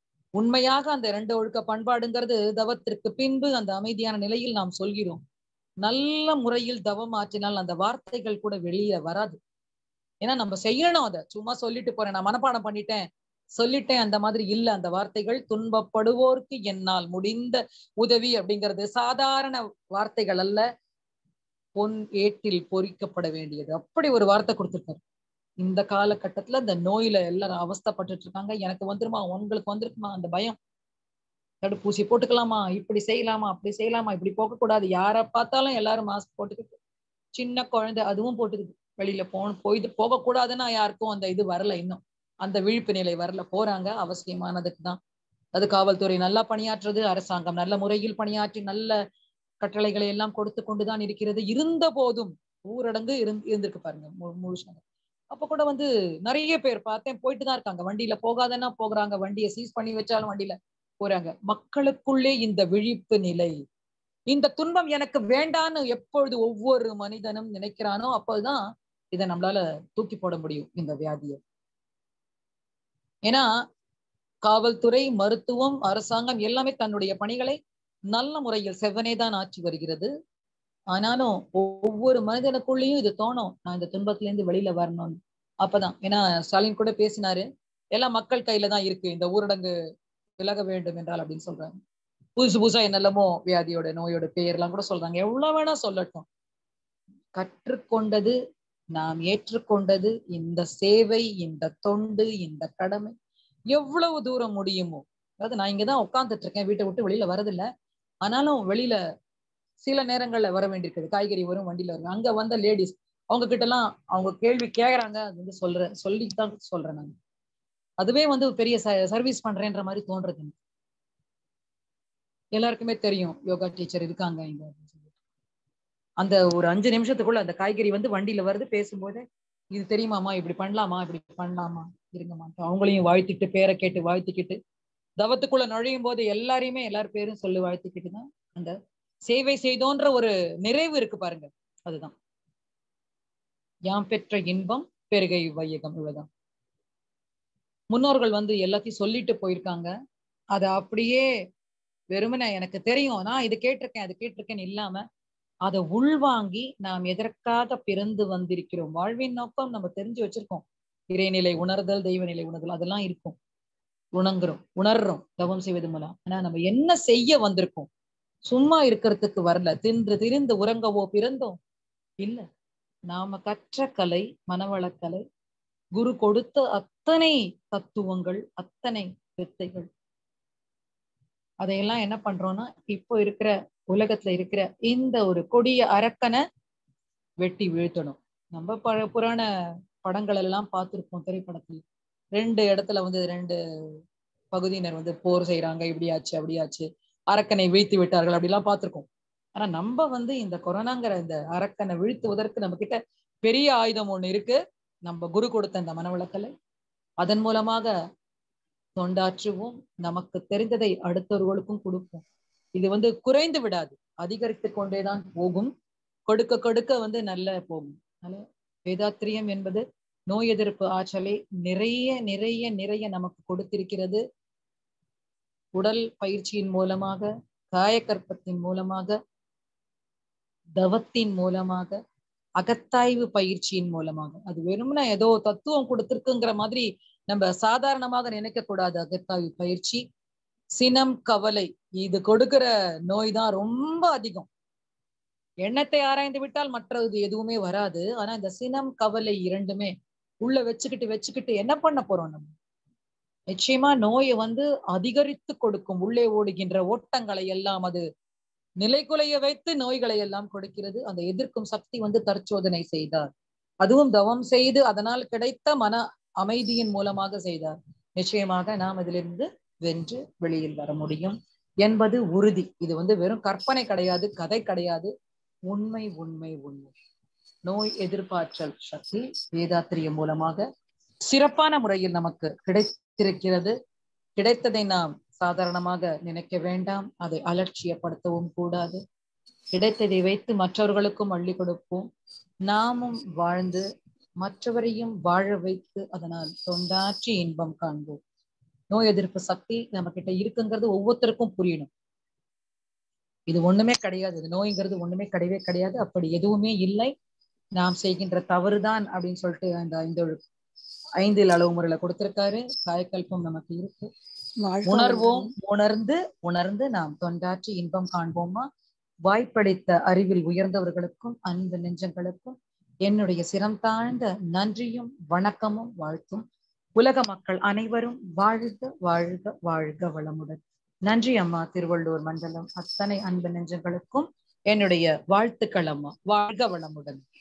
உண்மையாக அந்த இரண்டு ஒழுக்க பண்பாடுங்கிறது தவத்திற்கு பின்பு அந்த அமைதியான நிலையில் நாம் சொல்கிறோம் நல்ல முறையில் தவம் ஆற்றினால் அந்த வார்த்தைகள் கூட வெளியே வராது ஏன்னா நம்ம செய்யணும் அதை சும்மா சொல்லிட்டு போறேன் நான் மனப்பாடம் பண்ணிட்டேன் சொல்லிட்டேன் அந்த மாதிரி இல்ல அந்த வார்த்தைகள் துன்பப்படுவோருக்கு என்னால் முடிந்த உதவி அப்படிங்கிறது சாதாரண வார்த்தைகள் அல்ல பொன் ஏட்டில் பொறிக்கப்பட வேண்டியது அப்படி ஒரு வார்த்தை கொடுத்திருக்காரு இந்த காலகட்டத்துல இந்த நோயில எல்லாரும் அவஸ்தைப்பட்டுட்டு இருக்காங்க எனக்கு வந்துருமா உங்களுக்கு வந்திருக்குமா அந்த பயம் தடுப்பூசி போட்டுக்கலாமா இப்படி செய்யலாமா அப்படி செய்யலாமா இப்படி போகக்கூடாது யாரை பார்த்தாலும் எல்லாரும் மாஸ்க் போட்டுக்கிட்டு சின்ன குழந்தை அதுவும் போட்டுக்கிட்டு வெளியில போ போய் போகக்கூடாதுன்னா யாருக்கும் அந்த இது வரல இன்னும் அந்த விழிப்பு நிலை வரல போறாங்க அவசியமானதுக்கு தான் அது காவல்துறை நல்லா பணியாற்றுறது அரசாங்கம் நல்ல முறையில் பணியாற்றி நல்ல கட்டளைகளை எல்லாம் கொடுத்து கொண்டுதான் இருக்கிறது இருந்த போதும் ஊரடங்கு இருந்து இருந்திருக்கு பாருங்க மு- முழுசாக அப்ப கூட வந்து நிறைய பேர் பார்த்தேன் போயிட்டு தான் இருக்காங்க வண்டியில போகாதன்னா போகிறாங்க வண்டியை சீஸ் பண்ணி வச்சாலும் வண்டியில போறாங்க மக்களுக்குள்ளே இந்த விழிப்பு நிலை இந்த துன்பம் எனக்கு வேண்டான்னு எப்பொழுது ஒவ்வொரு மனிதனும் நினைக்கிறானோ அப்போதுதான் இதை நம்மளால தூக்கி போட முடியும் இந்த வியாதியை ஏன்னா காவல்துறை மருத்துவம் அரசாங்கம் எல்லாமே தன்னுடைய பணிகளை நல்ல முறையில் செவ்வனே தான் ஆற்றி வருகிறது ஆனாலும் ஒவ்வொரு மனிதனுக்குள்ளேயும் இது தோணும் நான் இந்த துன்பத்துல இருந்து வெளியில வரணும்னு அப்பதான் ஏன்னா ஸ்டாலின் கூட பேசினாரு எல்லாம் மக்கள் கையில தான் இருக்கு இந்த ஊரடங்கு விலக வேண்டும் என்றால் அப்படின்னு சொல்றாங்க புதுசு புதுசா என்னெல்லாமோ வியாதியோட நோயோட பெயர்லாம் கூட சொல்றாங்க எவ்வளவு வேணா சொல்லட்டும் கற்றுக்கொண்டது நாம் ஏற்றுக்கொண்டது இந்த சேவை இந்த தொண்டு இந்த கடமை எவ்வளவு தூரம் முடியுமோ அதாவது நான் இங்கதான் உட்கார்ந்துட்டு இருக்கேன் வீட்டை விட்டு வெளியில வரதில்ல ஆனாலும் வெளியில சில நேரங்கள்ல வர வேண்டியிருக்குது காய்கறி வரும் வண்டியில வரும் அங்க வந்த லேடிஸ் அவங்க கிட்ட எல்லாம் அவங்க கேள்வி கேக்குறாங்க அது வந்து சொல்றேன் சொல்லித்தான் சொல்றேன் நான் அதுவே வந்து பெரிய சர்வீஸ் பண்றேன்ற மாதிரி தோன்றது எனக்கு. எல்லாருக்குமே தெரியும் யோகா டீச்சர் இருக்காங்க இங்க அப்படின்னு சொல்லிட்டு. அந்த ஒரு அஞ்சு நிமிஷத்துக்குள்ள அந்த காய்கறி வந்து வண்டியில வருது பேசும்போது இது தெரியுமாமா இப்படி பண்ணலாமா இப்படி பண்ணலாமா இருங்கம்மா அவங்களையும் வாழ்த்திட்டு பேரை கேட்டு வாழ்த்திக்கிட்டு தவத்துக்குள்ள நுழையும் போது எல்லாரையுமே எல்லார் பேரும் சொல்லி வாழ்த்திக்கிட்டு தான் அந்த சேவை செய்தோன்ற ஒரு நிறைவு இருக்கு பாருங்க அதுதான் யாம் பெற்ற இன்பம் பெருகை வையகம் இவ்வளவுதான் முன்னோர்கள் வந்து எல்லாத்தையும் சொல்லிட்டு போயிருக்காங்க அதை அப்படியே வெறுமனே எனக்கு தெரியும் நான் இது கேட்டிருக்கேன் அது கேட்டிருக்கேன்னு இல்லாம அதை உள்வாங்கி நாம் எதற்காக பிறந்து வந்திருக்கிறோம் வாழ்வின் நோக்கம் நம்ம தெரிஞ்சு வச்சிருக்கோம் இறைநிலை உணர்தல் தெய்வநிலை உணர்தல் அதெல்லாம் இருக்கும் உணங்குறோம் உணர்றோம் தவம் செய்வது மூலம் ஆனா நம்ம என்ன செய்ய வந்திருக்கோம் சும்மா இருக்கிறதுக்கு வரல தின்று திரிந்து உறங்கவோ பிறந்தோம் இல்ல நாம கற்ற கலை மனவளக்கலை குரு கொடுத்த அத்தனை தத்துவங்கள் அத்தனை வித்தைகள் அதையெல்லாம் என்ன பண்றோம்னா இப்போ இருக்கிற உலகத்துல இருக்கிற இந்த ஒரு கொடிய அரக்கனை வெட்டி வீழ்த்தணும் நம்ம பழ புராண படங்கள் எல்லாம் பார்த்திருப்போம் திரைப்படத்துல ரெண்டு இடத்துல வந்து ரெண்டு பகுதியினர் வந்து போர் செய்யறாங்க இப்படியாச்சு அப்படியாச்சு அரக்கனை வீழ்த்தி விட்டார்கள் அப்படிலாம் பார்த்திருக்கோம் ஆனா நம்ம வந்து இந்த கொரோனாங்கிற இந்த அரக்கனை வீழ்த்துவதற்கு நம்ம கிட்ட பெரிய ஆயுதம் ஒண்ணு இருக்கு நம்ம குரு கொடுத்த இந்த மனவளக்கலை அதன் மூலமாக தொண்டாற்றுவோம் நமக்கு தெரிந்ததை அடுத்தவர்களுக்கும் கொடுப்போம் இது வந்து குறைந்து விடாது அதிகரித்து கொண்டேதான் போகும் கொடுக்க கொடுக்க வந்து நல்ல போகும் அதனால வேதாத்திரியம் என்பது நோய் எதிர்ப்பு ஆற்றலை நிறைய நிறைய நிறைய நமக்கு கொடுத்திருக்கிறது உடல் பயிற்சியின் மூலமாக காயக்கற்பத்தின் மூலமாக தவத்தின் மூலமாக அகத்தாய்வு பயிற்சியின் மூலமாக அது வெறும்னா ஏதோ தத்துவம் கொடுத்திருக்குங்கிற மாதிரி நம்ம சாதாரணமாக நினைக்க கூடாது அகத்தாய்வு பயிற்சி சினம் கவலை இது கொடுக்கிற நோய் தான் ரொம்ப அதிகம் எண்ணத்தை ஆராய்ந்து விட்டால் மற்றது எதுவுமே வராது ஆனா இந்த சினம் கவலை இரண்டுமே உள்ள வச்சுக்கிட்டு வச்சுக்கிட்டு என்ன பண்ண போறோம் நம்ம நிச்சயமா நோயை வந்து அதிகரித்து கொடுக்கும் உள்ளே ஓடுகின்ற ஓட்டங்களை எல்லாம் அது நிலைகுலைய வைத்து நோய்களை எல்லாம் கொடுக்கிறது அந்த எதிர்க்கும் சக்தி வந்து தற்சோதனை செய்தார் அதுவும் தவம் செய்து அதனால் கிடைத்த மன அமைதியின் மூலமாக செய்தார் நிச்சயமாக நாம் இதிலிருந்து வென்று வெளியில் வர முடியும் என்பது உறுதி இது வந்து வெறும் கற்பனை கிடையாது கதை கிடையாது உண்மை உண்மை உண்மை நோய் எதிர்ப்பாற்றல் சக்தி வேதாத்திரியம் மூலமாக சிறப்பான முறையில் நமக்கு கிடைத்திருக்கிறது கிடைத்ததை நாம் சாதாரணமாக நினைக்க வேண்டாம் அதை அலட்சியப்படுத்தவும் கூடாது கிடைத்ததை வைத்து மற்றவர்களுக்கும் அள்ளி கொடுப்போம் நாமும் வாழ்ந்து மற்றவரையும் வாழ வைத்து அதனால் தொண்டாற்றி இன்பம் காண்போம் நோய் எதிர்ப்பு சக்தி நம்ம கிட்ட இருக்குங்கிறது ஒவ்வொருத்தருக்கும் புரியணும் இது ஒண்ணுமே கிடையாது இது நோய்ங்கிறது ஒண்ணுமே கிடையவே கிடையாது அப்படி எதுவுமே இல்லை நாம் செய்கின்ற தவறுதான் அப்படின்னு சொல்லிட்டு அந்த ஐந்து ஐந்தில் அளவு முறையில கொடுத்திருக்காரு காயக்கல்பம் நமக்கு இருக்கு உணர்வோம் உணர்ந்து உணர்ந்து நாம் தொண்டாற்றி இன்பம் காண்போமா வாய்ப்படைத்த அறிவில் உயர்ந்தவர்களுக்கும் அன்பு நெஞ்சங்களுக்கும் என்னுடைய சிரம் தாழ்ந்த நன்றியும் வணக்கமும் வாழ்த்தும் உலக மக்கள் அனைவரும் வாழ்க வாழ்க வாழ்க வளமுடன் நன்றி அம்மா திருவள்ளூர் மண்டலம் அத்தனை அன்பு நெஞ்சங்களுக்கும் என்னுடைய வாழ்த்துக்கள் அம்மா வாழ்க வளமுடன்